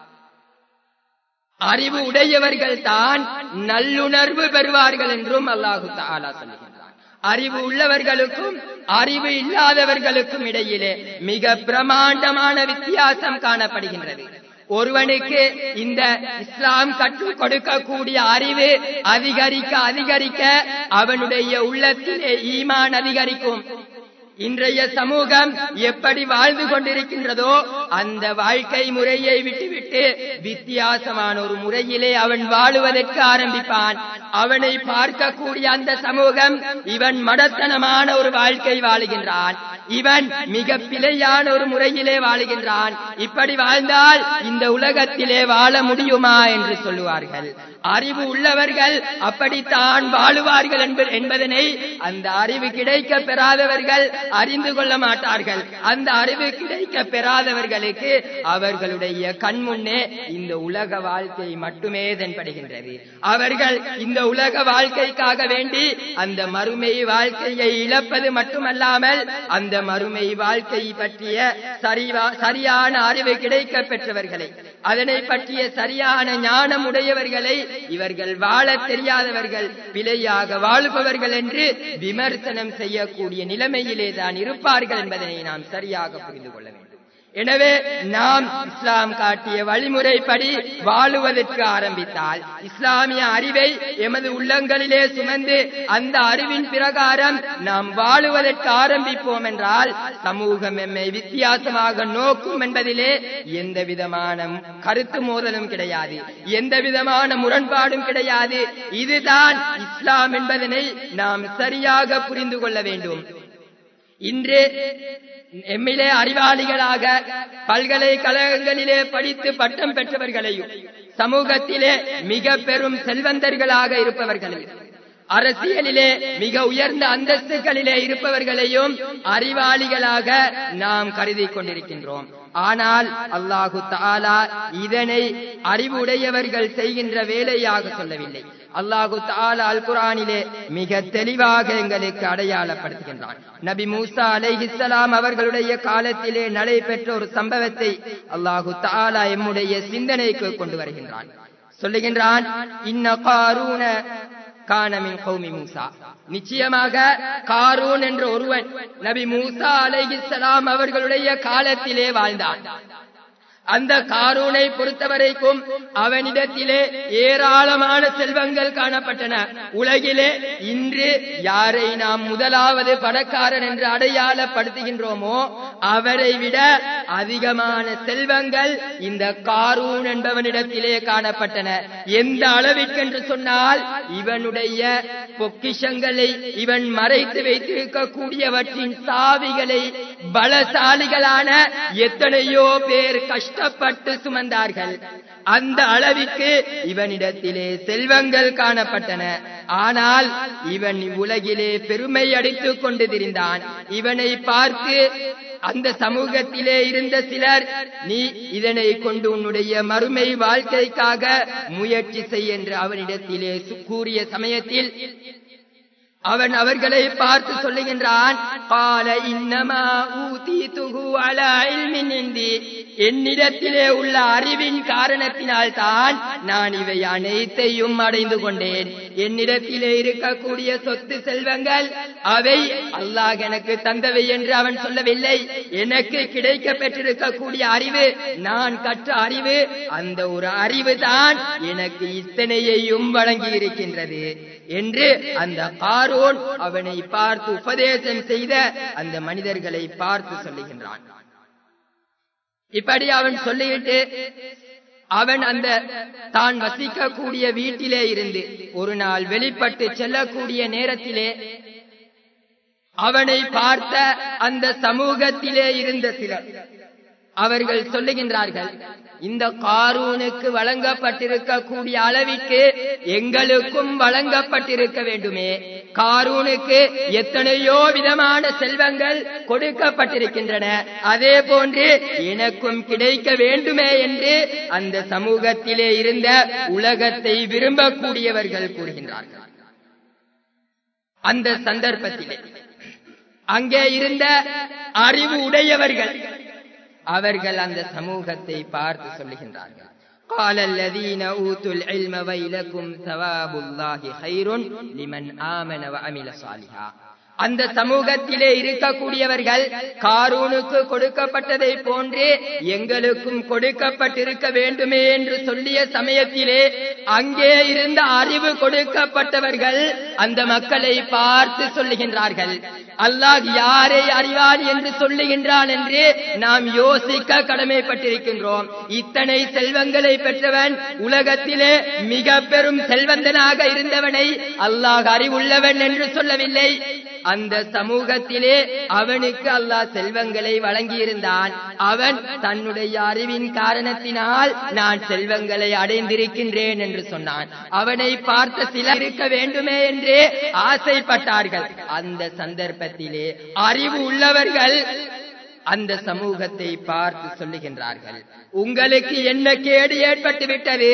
அறிவு உடையவர்கள் தான் நல்லுணர்வு பெறுவார்கள் என்றும் அல்லாஹு தாலா சொல்லுகின்றான் அறிவு உள்ளவர்களுக்கும் அறிவு இல்லாதவர்களுக்கும் இடையிலே மிக பிரமாண்டமான வித்தியாசம் காணப்படுகின்றது ஒருவனுக்கு இந்த இஸ்லாம் கற்றுக் கொடுக்கக்கூடிய அறிவு அதிகரிக்க அதிகரிக்க அவனுடைய உள்ளத்திலே ஈமான் அதிகரிக்கும் இன்றைய சமூகம் எப்படி வாழ்ந்து கொண்டிருக்கின்றதோ அந்த வாழ்க்கை முறையை விட்டுவிட்டு வித்தியாசமான ஒரு முறையிலே அவன் வாழுவதற்கு ஆரம்பிப்பான் அவனை பார்க்கக்கூடிய அந்த சமூகம் இவன் மடத்தனமான ஒரு வாழ்க்கை வாழுகின்றான் இவன் மிக பிழையான ஒரு முறையிலே வாழுகின்றான் இப்படி வாழ்ந்தால் இந்த உலகத்திலே வாழ முடியுமா என்று சொல்லுவார்கள் அறிவு உள்ளவர்கள் அப்படித்தான் வாழுவார்கள் என்ப- என்பதனை அந்த அறிவு கிடைக்க பெறாதவர்கள் அறிந்து கொள்ள மாட்டார்கள் அந்த அறிவு கிடைக்க பெறாதவர்களுக்கு அவர்களுடைய கண் முன்னே இந்த உலக வாழ்க்கை மட்டுமே தென்படுகின்றது அவர்கள் இந்த உலக வாழ்க்கைக்காக வேண்டி அந்த மறுமை வாழ்க்கையை இழப்பது மட்டுமல்லாமல் அந்த மறுமை வாழ்க்கை பற்றிய சரிவா- சரியான அறிவு கிடைக்க பெற்றவர்களை அதனை பற்றிய சரியான ஞானம் உடையவர்களை இவர்கள் வாழத் தெரியாதவர்கள் பிழையாக வாழுபவர்கள் என்று விமர்சனம் செய்யக்கூடிய நிலைமையிலே தான் இருப்பார்கள் என்பதனை நாம் சரியாக புரிந்து கொள்ள வேண்டும் எனவே நாம் இஸ்லாம் காட்டிய வழிமுறைப்படி வாழுவதற்கு ஆரம்பித்தால் இஸ்லாமிய அறிவை எமது உள்ளங்களிலே சுமந்து அந்த அறிவின் பிரகாரம் நாம் வாழுவதற்கு ஆரம்பிப்போம் என்றால் சமூகம் எம்மை வித்தியாசமாக நோக்கும் என்பதிலே எந்த விதமான கருத்து மோதலும் கிடையாது எந்த விதமான முரண்பாடும் கிடையாது இதுதான் இஸ்லாம் என்பதனை நாம் சரியாக புரிந்து கொள்ள வேண்டும் இன்று எம்மிலே அறிவாளிகளாக பல்கலைக்கழகங்களிலே படித்து பட்டம் பெற்றவர்களையும் சமூகத்திலே மிக பெரும் செல்வந்தர்களாக இருப்பவர்களையும் அரசியலிலே மிக உயர்ந்த அந்தஸ்துகளிலே இருப்பவர்களையும் அறிவாளிகளாக நாம் கருதி கொண்டிருக்கின்றோம் ஆனால் அல்லாஹு தாலா இதனை அறிவுடையவர்கள் செய்கின்ற வேலையாக சொல்லவில்லை அல்லாஹு தாலா அல் குரானிலே மிக தெளிவாக எங்களுக்கு அடையாளப்படுத்துகின்றான் நபி மூசா அலைஹிஸ்ஸலாம் அவர்களுடைய காலத்திலே நடைபெற்ற ஒரு சம்பவத்தை அல்லாஹு தாலா எம்முடைய சிந்தனைக்கு கொண்டு வருகின்றான் சொல்லுகின்றான் இன்ன காரூன கானமின் கௌமி மூசா நிச்சயமாக காரூன் என்ற ஒருவன் நபி மூசா அலைஹிஸ்ஸலாம் அவர்களுடைய காலத்திலே வாழ்ந்தான் அந்த காரூனை பொறுத்தவரைக்கும் அவனிடத்திலே ஏராளமான செல்வங்கள் காணப்பட்டன உலகிலே இன்று யாரை நாம் முதலாவது பணக்காரன் என்று அடையாளப்படுத்துகின்றோமோ அவரை விட அதிகமான செல்வங்கள் இந்த காரூன் என்பவனிடத்திலே காணப்பட்டன எந்த அளவிற்கென்று சொன்னால் இவனுடைய பொக்கிஷங்களை இவன் மறைத்து வைத்திருக்கக்கூடியவற்றின் சாவிகளை பலசாலிகளான எத்தனையோ பேர் கஷ்டப்பட்டு சுமந்தார்கள் அந்த அளவிற்கு இவனிடத்திலே செல்வங்கள் காணப்பட்டன ஆனால் இவன் உலகிலே பெருமை அடித்துக் கொண்டு திரிந்தான் இவனை பார்த்து அந்த சமூகத்திலே இருந்த சிலர் நீ இதனை கொண்டு உன்னுடைய மறுமை வாழ்க்கைக்காக முயற்சி செய் என்று அவனிடத்திலே சு- கூறிய சமயத்தில் அவன் அவர்களை பார்த்து சொல்லுகின்றான் கால இன்னமா ஊதீதுஹு அலா இல்மின் இந்தி என்னிடத்திலே உள்ள அறிவின் காரணத்தினால் தான் நான் இவை அனைத்தையும் அடைந்து கொண்டேன் என்னிடத்திலே இருக்கக்கூடிய சொத்து செல்வங்கள் அவை அல்லாஹ் எனக்கு தந்தவை என்று அவன் சொல்லவில்லை எனக்கு கிடைக்க பெற்றிருக்கக்கூடிய அறிவு நான் கற்ற அறிவு அந்த ஒரு அறிவு தான் எனக்கு இத்தனையையும் வழங்கி இருக்கின்றது என்று அந்த காரோன் அவனை பார்த்து உபதேசம் செய்த அந்த மனிதர்களை பார்த்து சொல்லுகின்றான் இப்படி அவன் சொல்லிவிட்டு அவன் அந்த தான் வசிக்கக்கூடிய வீட்டிலே இருந்து ஒரு நாள் வெளிப்பட்டு செல்லக்கூடிய நேரத்திலே அவனை பார்த்த அந்த சமூகத்திலே இருந்த சிலர் அவர்கள் சொல்லுகின்றார்கள் இந்த காரூனுக்கு வழங்கப்பட்டிருக்கக்கூடிய அளவிற்கு எங்களுக்கும் வழங்கப்பட்டிருக்க வேண்டுமே காரூனுக்கு எத்தனையோ விதமான செல்வங்கள் கொடுக்கப்பட்டிருக்கின்றன அதே போன்று எனக்கும் கிடைக்க வேண்டுமே என்று அந்த சமூகத்திலே இருந்த உலகத்தை விரும்பக்கூடியவர்கள் கூறுகின்றார்கள் அந்த சந்தர்ப்பத்திலே அங்கே இருந்த அறிவு உடையவர்கள் அவர்கள் அந்த சமூகத்தை பார்த்து சொல்லுகின்றார்கள் قال الذين أوتوا العلم ويلكم ثواب الله خير لمن آمن وعمل صالحا அந்த சமூகத்திலே இருக்கக்கூடியவர்கள் காரூனுக்கு கொடுக்கப்பட்டதை போன்றே எங்களுக்கும் கொடுக்கப்பட்டிருக்க வேண்டுமே என்று சொல்லிய சமயத்திலே அங்கே இருந்த அறிவு கொடுக்கப்பட்டவர்கள் அந்த மக்களை பார்த்து சொல்லுகின்றார்கள் அல்லாஹ் யாரை அறிவார் என்று சொல்லுகின்றான் என்று நாம் யோசிக்க கடமைப்பட்டிருக்கின்றோம் இத்தனை செல்வங்களை பெற்றவன் உலகத்திலே மிக பெரும் செல்வந்தனாக இருந்தவனை அல்லாஹ் அறிவுள்ளவன் என்று சொல்லவில்லை அந்த சமூகத்திலே அவனுக்கு அல்லாஹ் செல்வங்களை வழங்கியிருந்தான் அவன் தன்னுடைய அறிவின் காரணத்தினால் நான் செல்வங்களை அடைந்திருக்கின்றேன் என்று சொன்னான் அவனை பார்த்த சிலர் இருக்க வேண்டுமே என்றே ஆசைப்பட்டார்கள் அந்த சந்தர்ப்பத்திலே அறிவு உள்ளவர்கள் அந்த சமூகத்தை பார்த்து சொல்லுகின்றார்கள் உங்களுக்கு என்ன கேடு ஏற்பட்டு விட்டது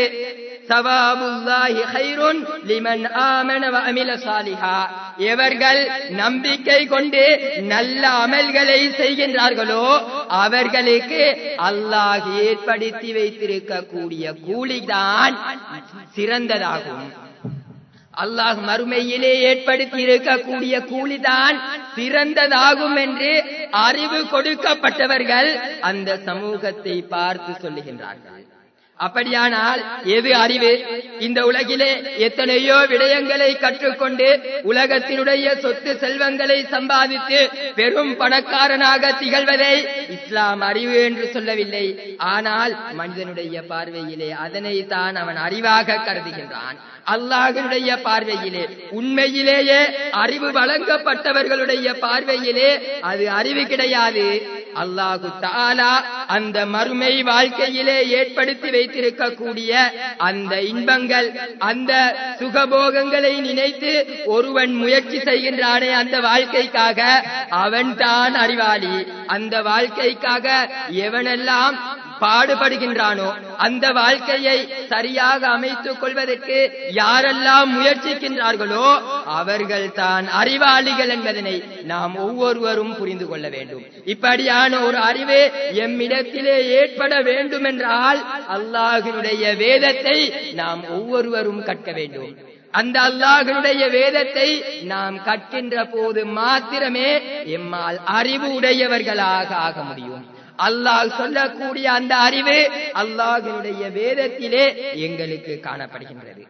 சவாபுல்லாஹி ஹைருன் லிமன் ஆமன வ அமில சாலிஹா எவர்கள் நம்பிக்கை கொண்டு நல்ல அமல்களை செய்கின்றார்களோ அவர்களுக்கு அல்லாஹ் ஏற்படுத்தி வைத்திருக்கக்கூடிய கூலிதான் சிறந்ததாகும் அல்லாஹ் மறுமையிலே ஏற்படுத்தி இருக்கக்கூடிய கூலிதான் சிறந்ததாகும் என்று அறிவு கொடுக்கப்பட்டவர்கள் அந்த சமூகத்தை பார்த்து சொல்லுகின்றார்கள் அப்படியானால் எது அறிவு இந்த உலகிலே எத்தனையோ விடயங்களை கற்றுக்கொண்டு உலகத்தினுடைய சொத்து செல்வங்களை சம்பாதித்து பெரும் பணக்காரனாக திகழ்வதை இஸ்லாம் அறிவு என்று சொல்லவில்லை ஆனால் மனிதனுடைய பார்வையிலே அதனை தான் அவன் அறிவாக கருதுகின்றான் அல்லாஹனுடைய பார்வையிலே உண்மையிலேயே அறிவு வழங்கப்பட்டவர்களுடைய பார்வையிலே அது அறிவு கிடையாது அல்லாஹு தாலா அந்த மறுமை வாழ்க்கையிலே ஏற்படுத்தி வைத்திருக்கக்கூடிய அந்த இன்பங்கள் அந்த சுகபோகங்களை நினைத்து ஒருவன் முயற்சி செய்கின்றானே அந்த வாழ்க்கைக்காக அவன்தான் அறிவாளி அந்த வாழ்க்கைக்காக எவனெல்லாம் பாடுபடுகின்றானோ அந்த வாழ்க்கையை சரியாக அமைத்துக் கொள்வதற்கு யாரெல்லாம் முயற்சிக்கின்றார்களோ அவர்கள் தான் அறிவாளிகள் என்பதனை நாம் ஒவ்வொருவரும் புரிந்து கொள்ள வேண்டும் இப்படியான ஒரு அறிவு எம்மிடத்திலே ஏற்பட வேண்டும் என்றால் அல்லாஹினுடைய வேதத்தை நாம் ஒவ்வொருவரும் கற்க வேண்டும் அந்த அல்லாஹனுடைய வேதத்தை நாம் கற்கின்ற போது மாத்திரமே எம்மால் அறிவு உடையவர்களாக ஆக முடியும் அல்லாஹ் சொல்லக்கூடிய அந்த அறிவு அல்லாஹினுடைய வேதத்திலே எங்களுக்கு காணப்படுகின்றது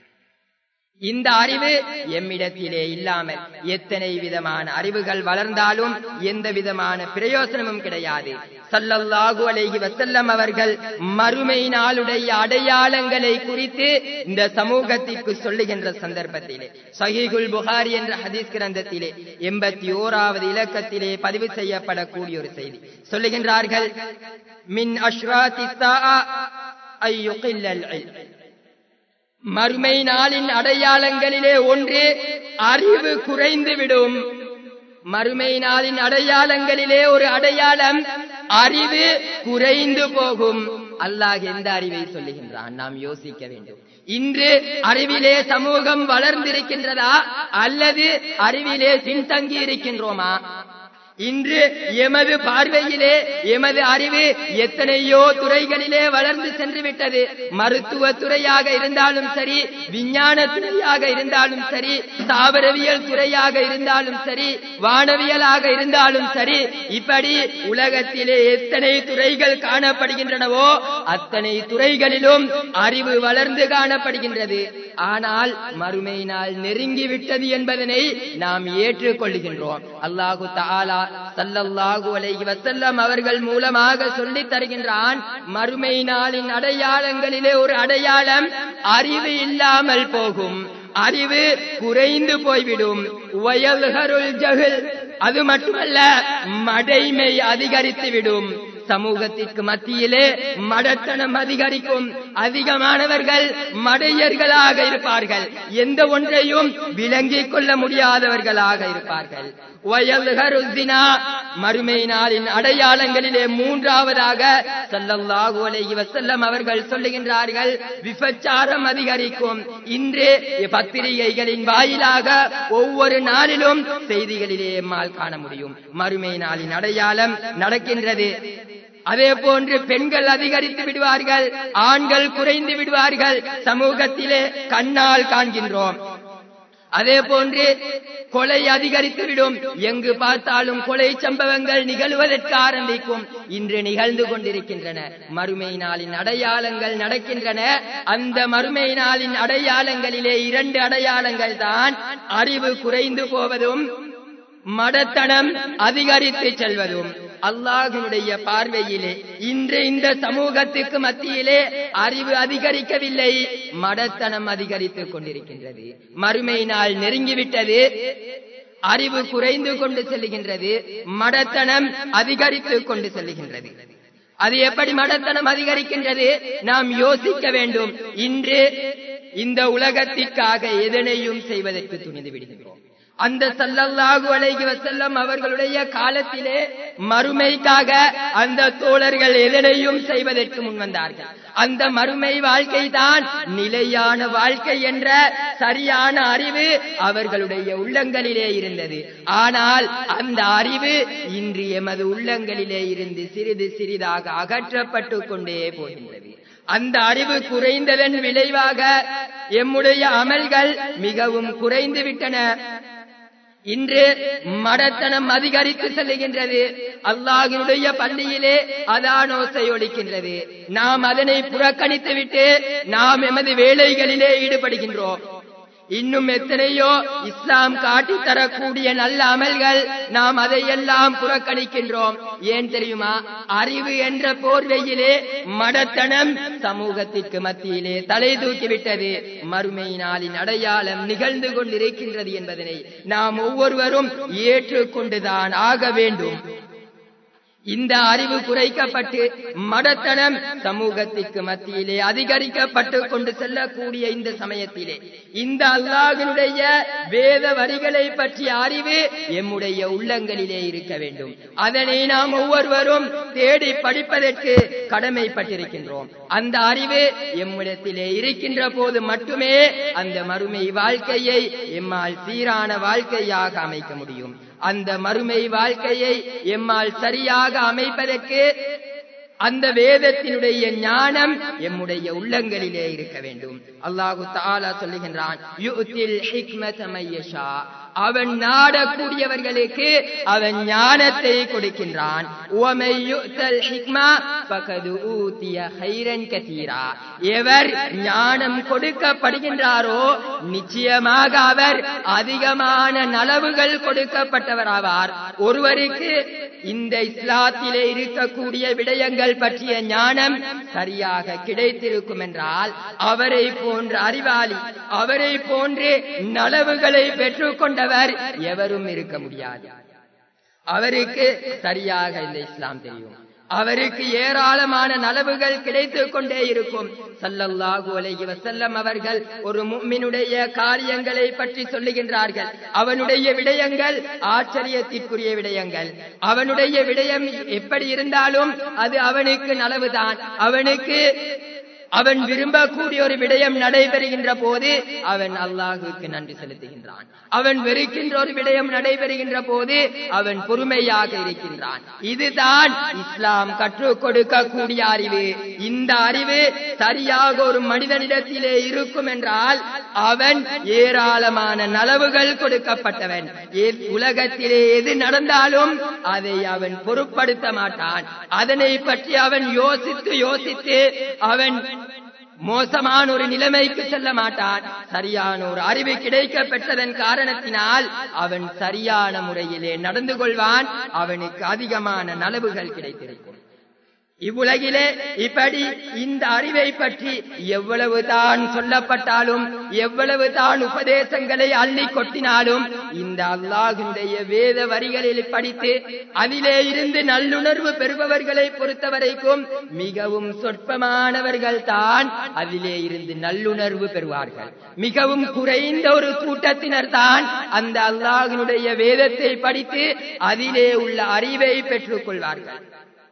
இந்த அறிவு எம்மிடத்திலே இல்லாமல் எத்தனை விதமான அறிவுகள் வளர்ந்தாலும் எந்த விதமான பிரயோசனமும் கிடையாது சல்லல்லாஹு அலைஹி வசல்லம் அவர்கள் மறுமை நாளுடைய அடையாளங்களை குறித்து இந்த சமூகத்திற்கு சொல்லுகின்ற சந்தர்ப்பத்திலே சஹீகுல் புகாரி என்ற ஹதீஸ் கிரந்தத்திலே எண்பத்தி ஓராவது இலக்கத்திலே பதிவு செய்யப்படக்கூடிய ஒரு செய்தி சொல்லுகின்றார்கள் மின் அஷ்ராத்தி ஐயுகில்லல் மறுமை நாளின் அடையாளங்களிலே ஒன்று அறிவு குறைந்துவிடும் மறுமை நாளின் அடையாளங்களிலே ஒரு அடையாளம் அறிவு குறைந்து போகும் அல்லாஹ் எந்த அறிவை சொல்லுகின்றான் நாம் யோசிக்க வேண்டும் இன்று அறிவிலே சமூகம் வளர்ந்திருக்கின்றதா அல்லது அறிவிலே பின்தங்கி இருக்கின்றோமா இன்று எமது பார்வையிலே எமது அறிவு எத்தனையோ துறைகளிலே வளர்ந்து சென்று விட்டது மருத்துவ துறையாக இருந்தாலும் சரி விஞ்ஞான துறையாக இருந்தாலும் சரி தாவரவியல் துறையாக இருந்தாலும் சரி வானவியலாக இருந்தாலும் சரி இப்படி உலகத்திலே எத்தனை துறைகள் காணப்படுகின்றனவோ அத்தனை துறைகளிலும் அறிவு வளர்ந்து காணப்படுகின்றது ஆனால் மறுமை நாள் நெருங்கிவிட்டது என்பதனை நாம் ஏற்றுக்கொள்கின்றோம் அல்லாஹு தாலா சல்லல்லாஹு அலைஹி வசல்லம் அவர்கள் மூலமாக சொல்லித் தருகின்றான் மறுமை நாளின் அடையாளங்களிலே ஒரு அடையாளம் அறிவு இல்லாமல் போகும் அறிவு குறைந்து போய்விடும் வயல்கருள் ஜகுல் அது மட்டுமல்ல மடைமை அதிகரித்துவிடும் சமூகத்திற்கு மத்தியிலே மடத்தனம் அதிகரிக்கும் அதிகமானவர்கள் மடையர்களாக இருப்பார்கள் எந்த ஒன்றையும் விளங்கிக் கொள்ள முடியாதவர்களாக இருப்பார்கள் மறுமை நாளின் அடையாளங்களிலே மூன்றாவதாக சல்லல்லாஹு அலைஹி வஸல்லம் அவர்கள் சொல்லுகின்றார்கள் விபச்சாரம் அதிகரிக்கும் இன்று பத்திரிகைகளின் வாயிலாக ஒவ்வொரு நாளிலும் செய்திகளிலே எம்மால் காண முடியும் மறுமை நாளின் அடையாளம் நடக்கின்றது அதே போன்று பெண்கள் அதிகரித்து விடுவார்கள் ஆண்கள் குறைந்து விடுவார்கள் சமூகத்திலே கண்ணால் காண்கின்றோம் அதே போன்று கொலை அதிகரித்துவிடும் எங்கு பார்த்தாலும் கொலை சம்பவங்கள் நிகழ்வதற்கு ஆரம்பிக்கும் இன்று நிகழ்ந்து கொண்டிருக்கின்றன மறுமை நாளின் அடையாளங்கள் நடக்கின்றன அந்த மறுமை நாளின் அடையாளங்களிலே இரண்டு அடையாளங்கள் தான் அறிவு குறைந்து போவதும் மடத்தனம் அதிகரித்து செல்வதும் அல்லாஹினுடைய பார்வையிலே இன்று இந்த சமூகத்துக்கு மத்தியிலே அறிவு அதிகரிக்கவில்லை மடத்தனம் அதிகரித்துக் கொண்டிருக்கின்றது மறுமை நாள் நெருங்கிவிட்டது அறிவு குறைந்து கொண்டு செல்லுகின்றது மடத்தனம் அதிகரித்துக் கொண்டு செல்லுகின்றது அது எப்படி மடத்தனம் அதிகரிக்கின்றது நாம் யோசிக்க வேண்டும் இன்று இந்த உலகத்திற்காக எதனையும் செய்வதற்கு துணிந்து விடுகின்றோம் அந்த சல்லல்லாஹு அலைஹி வஸல்லம் அவர்களுடைய காலத்திலே மறுமைக்காக அந்த தோழர்கள் எதனையும் செய்வதற்கு முன்வந்தார்கள் அந்த மறுமை வாழ்க்கை தான் நிலையான வாழ்க்கை என்ற சரியான அறிவு அவர்களுடைய உள்ளங்களிலே இருந்தது ஆனால் அந்த அறிவு இன்று எமது உள்ளங்களிலே இருந்து சிறிது சிறிதாக அகற்றப்பட்டு கொண்டே போகின்றது அந்த அறிவு குறைந்ததன் விளைவாக எம்முடைய அமல்கள் மிகவும் குறைந்து விட்டன இன்று மடத்தனம் அதிகரித்து செல்லுகின்றது அல்லாஹினுடைய பள்ளியிலே அதானோசை ஒலிக்கின்றது நாம் அதனை புறக்கணித்து விட்டு நாம் எமது வேலைகளிலே ஈடுபடுகின்றோம் இன்னும் எத்தனையோ இஸ்லாம் காட்டி தரக்கூடிய நல்ல அமல்கள் நாம் அதையெல்லாம் புறக்கணிக்கின்றோம் ஏன் தெரியுமா அறிவு என்ற போர்வையிலே மடத்தனம் சமூகத்திற்கு மத்தியிலே தலை தூக்கிவிட்டது மறுமை நாளின் அடையாளம் நிகழ்ந்து கொண்டிருக்கின்றது என்பதனை நாம் ஒவ்வொருவரும் ஏற்றுக்கொண்டுதான் ஆக வேண்டும் இந்த அறிவு குறைக்கப்பட்டு மடத்தனம் சமூகத்திற்கு மத்தியிலே அதிகரிக்கப்பட்டு கொண்டு செல்லக்கூடிய இந்த சமயத்திலே இந்த அல்லாஹினுடைய வேத வரிகளை பற்றிய அறிவு எம்முடைய உள்ளங்களிலே இருக்க வேண்டும் அதனை நாம் ஒவ்வொருவரும் தேடி படிப்பதற்கு கடமைப்பட்டிருக்கின்றோம் அந்த அறிவு எம்மிடத்திலே இருக்கின்ற போது மட்டுமே அந்த மறுமை வாழ்க்கையை எம்மால் சீரான வாழ்க்கையாக அமைக்க முடியும் அந்த மறுமை வாழ்க்கையை எம்மால் சரியாக அமைப்பதற்கு அந்த வேதத்தினுடைய ஞானம் எம்முடைய உள்ளங்களிலே இருக்க வேண்டும் அல்லாஹு தாலா சொல்லுகின்றான் யுத்தில் ஹிக்மத மையஷா அவன் நாடக்கூடியவர்களுக்கு அவன் ஞானத்தை கொடுக்கின்றான் உவமை யுத்தல் ஹிக்மா பகது ஊத்திய ஹைரன் கதீரா எவர் ஞானம் கொடுக்கப்படுகின்றாரோ நிச்சயமாக அவர் அதிகமான நலவுகள் கொடுக்கப்பட்டவராவார் ஒருவருக்கு இந்த இஸ்லாத்திலே இருக்கக்கூடிய விடயங்கள் பற்றிய ஞானம் சரியாக கிடைத்திருக்கும் என்றால் அவரை போன்ற அறிவாளி அவரை போன்று நலவுகளை பெற்றுக்கொண்டவர் எவரும் இருக்க முடியாது அவருக்கு சரியாக இந்த இஸ்லாம் தெரியும் அவருக்கு ஏராளமான நலவுகள் கிடைத்துக் கொண்டே இருக்கும் சல்லல்லாஹு அலைஹி வஸல்லம் அவர்கள் ஒரு முஃமினுடைய காரியங்களை பற்றி சொல்லுகின்றார்கள் அவனுடைய விடயங்கள் ஆச்சரியத்திற்குரிய விடயங்கள் அவனுடைய விடயம் எப்படி இருந்தாலும் அது அவனுக்கு நலவுதான் அவனுக்கு அவன் விரும்பக்கூடிய ஒரு விடயம் நடைபெறுகின்ற போது அவன் அல்லாஹுக்கு நன்றி செலுத்துகின்றான் அவன் வெறுக்கின்ற ஒரு விடயம் நடைபெறுகின்ற போது அவன் பொறுமையாக இருக்கின்றான் இதுதான் இஸ்லாம் கற்றுக் கொடுக்கக்கூடிய அறிவு இந்த அறிவு சரியாக ஒரு மனிதனிடத்திலே இருக்கும் என்றால் அவன் ஏராளமான நலவுகள் கொடுக்கப்பட்டவன் உலகத்திலே எது நடந்தாலும் அதை அவன் பொருட்படுத்த மாட்டான் அதனை பற்றி அவன் யோசித்து யோசித்து அவன் மோசமான ஒரு நிலைமைக்கு செல்ல மாட்டான் சரியான ஒரு அறிவு கிடைக்க பெற்றதன் காரணத்தினால் அவன் சரியான முறையிலே நடந்து கொள்வான் அவனுக்கு அதிகமான நலவுகள் கிடைத்திருக்கும் இவ்வுலகிலே இப்படி இந்த அறிவை பற்றி எவ்வளவு தான் சொல்லப்பட்டாலும் எவ்வளவு தான் உபதேசங்களை அள்ளி கொட்டினாலும் இந்த அல்லாஹினுடைய வேத வரிகளில் படித்து அதிலே இருந்து நல்லுணர்வு பெறுபவர்களை பொறுத்தவரைக்கும் மிகவும் சொற்பமானவர்கள் தான் அதிலே இருந்து நல்லுணர்வு பெறுவார்கள் மிகவும் குறைந்த ஒரு கூட்டத்தினர் தான் அந்த அல்லாஹினுடைய வேதத்தை படித்து அதிலே உள்ள அறிவை பெற்றுக் கொள்வார்கள்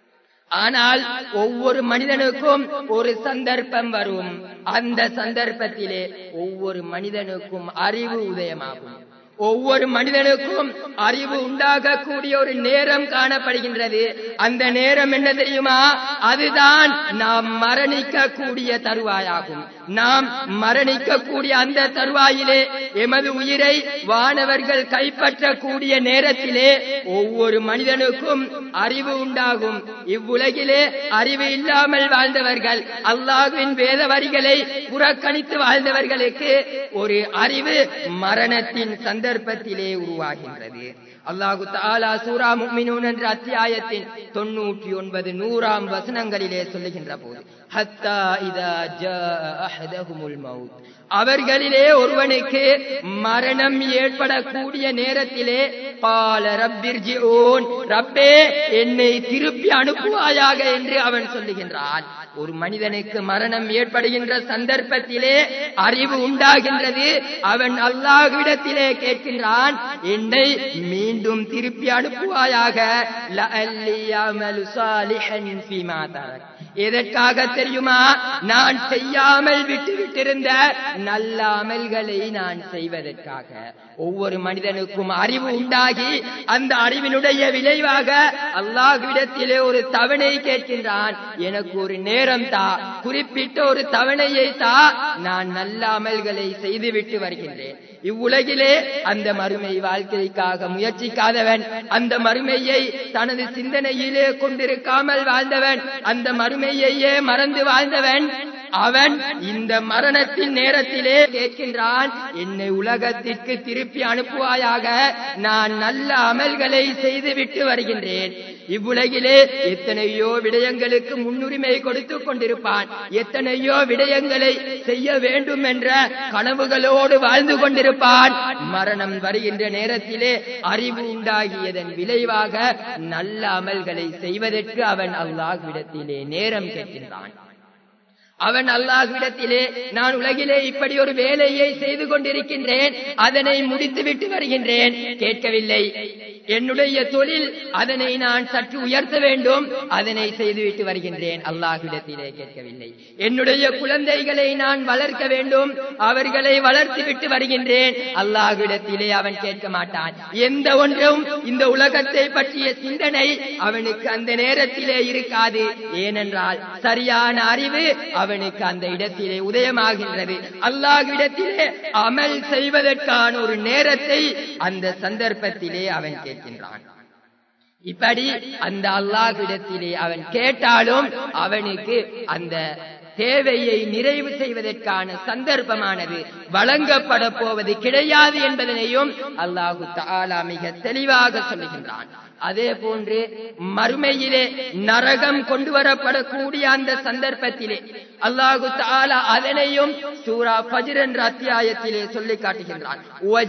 ஆனால் ஒவ்வொரு மனிதனுக்கும் ஒரு சந்தர்ப்பம் வரும் அந்த சந்தர்ப்பத்திலே ஒவ்வொரு மனிதனுக்கும் அறிவு உதயமாகும் ஒவ்வொரு மனிதனுக்கும் அறிவு உண்டாகக்கூடிய ஒரு நேரம் காணப்படுகின்றது அந்த நேரம் என்ன தெரியுமா அதுதான் நாம் மரணிக்கக்கூடிய தருவாயாகும் நாம் மரணிக்கக்கூடிய அந்த தருவாயிலே எமது உயிரை வானவர்கள் கைப்பற்றக்கூடிய நேரத்திலே ஒவ்வொரு மனிதனுக்கும் அறிவு உண்டாகும் இவ்வுலகிலே அறிவு இல்லாமல் வாழ்ந்தவர்கள் அல்லாஹுவின் வேத வரிகளை புறக்கணித்து வாழ்ந்தவர்களுக்கு ஒரு அறிவு மரணத்தின் சந்தர்ப்பத்திலே உருவாகின்றது அல்லாஹு தாலா சூரா முக்மினூன் என்ற அத்தியாயத்தின் தொன்னூற்றி ஒன்பது நூறாம் வசனங்களிலே சொல்லுகின்ற போது ஹத்தா இதா ஜா அஹதஹுமுல் மவுத் அவர்களிலே ஒருவனுக்கு மரணம் ஏற்படக்கூடிய நேரத்திலே பால ரப்பிர்ஜிஊன் ரப்பே என்னை திருப்பி அனுப்புவாயாக என்று அவன் சொல்லுகின்றான் ஒரு மனிதனுக்கு மரணம் ஏற்படுகின்ற சந்தர்ப்பத்திலே அறிவு உண்டாகின்றது அவன் அல்லாஹ்விடத்திலே கேட்கின்றான் என்னை மீண்டும் திருப்பி அனுப்புவாயாக லஅல்லி அமலு சாலிஹன் ஃபீமா தரக் எதற்காக தெரியுமா நான் செய்யாமல் விட்டு விட்டிருந்த நல்ல அமல்களை நான் செய்வதற்காக ஒவ்வொரு மனிதனுக்கும் அறிவு உண்டாகி அந்த அறிவினுடைய விளைவாக அல்லாஹ்விடத்திலே ஒரு தவணை கேட்கின்றான் எனக்கு ஒரு நேரம் தா குறிப்பிட்ட ஒரு தவணையை தா நான் நல்ல அமல்களை செய்துவிட்டு வருகின்றேன் இவ்வுலகிலே அந்த மறுமை வாழ்க்கைக்காக முயற்சிக்காதவன் அந்த மறுமையை தனது சிந்தனையிலே கொண்டிருக்காமல் வாழ்ந்தவன் அந்த மறுமையையே மறந்து வாழ்ந்தவன் அவன் இந்த மரணத்தின் நேரத்திலே கேட்கின்றான் என்னை உலகத்திற்கு திருப்பி அனுப்புவாயாக நான் நல்ல அமல்களை செய்துவிட்டு வருகின்றேன் இவ்வுலகிலே எத்தனையோ விடயங்களுக்கு முன்னுரிமை கொடுத்து கொண்டிருப்பான் எத்தனையோ விடயங்களை செய்ய வேண்டும் என்ற கனவுகளோடு வாழ்ந்து கொண்டிருப்பான் மரணம் வருகின்ற நேரத்திலே அறிவு உண்டாகியதன் விளைவாக நல்ல அமல்களை செய்வதற்கு அவன் அல்லாஹ்விடத்திலே நேரம் கேட்கின்றான் அவன் அல்லாஹ்விடத்திலே நான் உலகிலே இப்படி ஒரு வேலையை செய்து கொண்டிருக்கின்றேன் அதனை முடித்துவிட்டு வருகின்றேன் கேட்கவில்லை என்னுடைய தொழில் அதனை நான் சற்று உயர்த்த வேண்டும் அதனை செய்துவிட்டு வருகின்றேன் அல்லாஹ்விடத்திலே கேட்கவில்லை என்னுடைய குழந்தைகளை நான் வளர்க்க வேண்டும் அவர்களை வளர்த்து விட்டு வருகின்றேன் அல்லாஹ்விடத்திலே அவன் கேட்க மாட்டான் எந்த ஒன்றும் இந்த உலகத்தை பற்றிய சிந்தனை அவனுக்கு அந்த நேரத்திலே இருக்காது ஏனென்றால் சரியான அறிவு அவனுக்கு அந்த இடத்திலே உதயமாகின்றது அல்லாஹ்விடத்திலே அமல் செய்வதற்கான ஒரு நேரத்தை அந்த சந்தர்ப்பத்திலே அவன் கேட்கின்றான் இப்படி அந்த அல்லாஹ்விடத்திலே அவன் கேட்டாலும் அவனுக்கு அந்த தேவையை நிறைவு செய்வதற்கான சந்தர்ப்பமானது வழங்கப்பட போவது கிடையாது என்பதனையும் அல்லாஹு தாலா மிக தெளிவாக சொல்லுகின்றான் அதே போன்று மறுமையிலே நரகம் கொண்டு வரப்படக்கூடிய அந்த சந்தர்ப்பத்திலே அல்லாஹு தாலா அதனையும் சூரா ஃபஜ்ர் என்ற அத்தியாயத்திலே சொல்லி காட்டுகின்றான்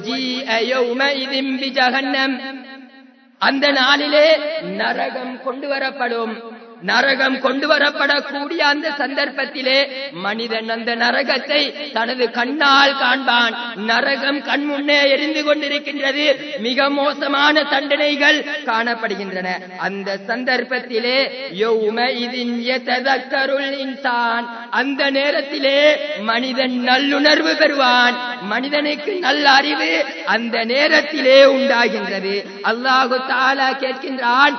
அந்த நாளிலே நரகம் கொண்டு வரப்படும் நரகம் கொண்டு வரப்படக்கூடிய அந்த சந்தர்ப்பத்திலே மனிதன் அந்த நரகத்தை தனது கண்ணால் காண்பான் நரகம் கண் முன்னே எரிந்து கொண்டிருக்கின்றது மிக மோசமான தண்டனைகள் காணப்படுகின்றன அந்த சந்தர்ப்பத்திலே இன்சான் அந்த நேரத்திலே மனிதன் நல்லுணர்வு பெறுவான் மனிதனுக்கு நல்ல அறிவு அந்த நேரத்திலே உண்டாகின்றது அல்லாஹு தாலா கேட்கின்றான்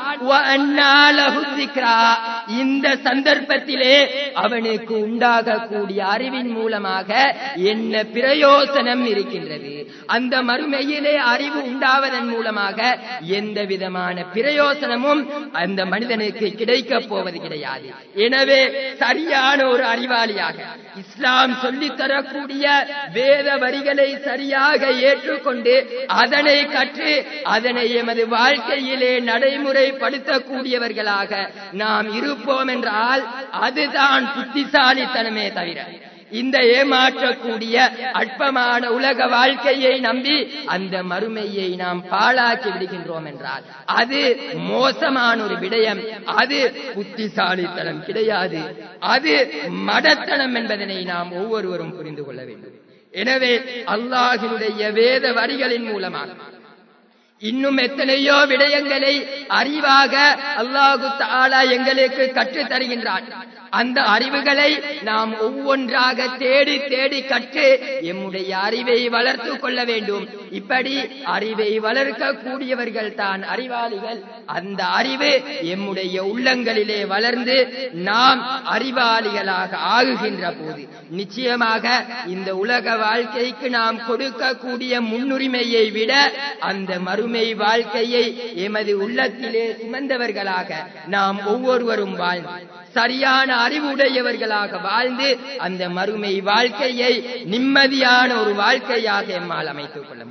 இந்த சந்தர்ப்பத்திலே அவனுக்கு உண்டாகக்கூடிய அறிவின் மூலமாக என்ன பிரயோசனம் இருக்கின்றது அந்த மறுமையிலே அறிவு உண்டாவதன் மூலமாக எந்த விதமான பிரயோசனமும் அந்த மனிதனுக்கு கிடைக்கப் போவது கிடையாது எனவே சரியான ஒரு அறிவாளியாக இஸ்லாம் சொல்லித் தரக்கூடிய வேத வரிகளை சரியாக ஏற்றுக்கொண்டு அதனை கற்று அதனை எமது வாழ்க்கையிலே நடைமுறைப்படுத்தக்கூடியவர்களாக நாம் இருப்போம் என்றால் அதுதான் புத்திசாலித்தனமே தவிர இந்த ஏமாற்றக்கூடிய அற்பமான உலக வாழ்க்கையை நம்பி அந்த மறுமையை நாம் பாழாக்கி விடுகின்றோம் என்றால் அது மோசமான ஒரு விடயம் அது புத்திசாலித்தனம் கிடையாது அது மடத்தனம் என்பதனை நாம் ஒவ்வொருவரும் புரிந்து கொள்ள வேண்டும் எனவே அல்லாஹினுடைய வேத வரிகளின் மூலமாக இன்னும் எத்தனையோ விடயங்களை அறிவாக அல்லாஹு தாலா எங்களுக்கு கற்றுத் தருகின்றான் அந்த அறிவுகளை நாம் ஒவ்வொன்றாக தேடி தேடி கற்று எம்முடைய அறிவை வளர்த்து கொள்ள வேண்டும் இப்படி அறிவை வளர்க்க கூடியவர்கள் தான் அறிவாளிகள் அந்த அறிவு எம்முடைய உள்ளங்களிலே வளர்ந்து நாம் அறிவாளிகளாக ஆகுகின்ற போது நிச்சயமாக இந்த உலக வாழ்க்கைக்கு நாம் கொடுக்கக்கூடிய முன்னுரிமையை விட அந்த மறுமை வாழ்க்கையை எமது உள்ளத்திலே சுமந்தவர்களாக நாம் ஒவ்வொருவரும் வாழ்ந்து சரியான அறிவுடையவர்களாக வாழ்ந்து அந்த மறுமை வாழ்க்கையை நிம்மதியான ஒரு வாழ்க்கையாக எம்மால் அமைத்துக் கொள்ள முடியும்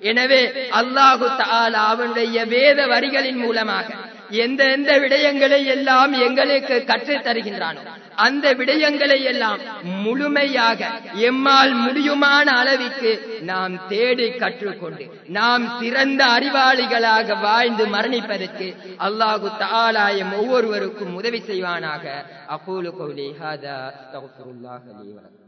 எனவே அல்லாஹு தஆலா அவனுடைய வேத வரிகளின் மூலமாக எந்த எந்த விடயங்களை எல்லாம் எங்களுக்கு கற்றுத் தருகின்றானோ அந்த விடயங்களை எல்லாம் முழுமையாக எம்மால் முடியுமான அளவிற்கு நாம் தேடி கற்றுக்கொண்டு நாம் சிறந்த அறிவாளிகளாக வாழ்ந்து மரணிப்பதற்கு அல்லாஹு தாலாயம் ஒவ்வொருவருக்கும் உதவி செய்வானாக அகூலு கௌலி ஹாதா அஸ்தக்ஃபிருல்லாஹ் லீ வலக்கும்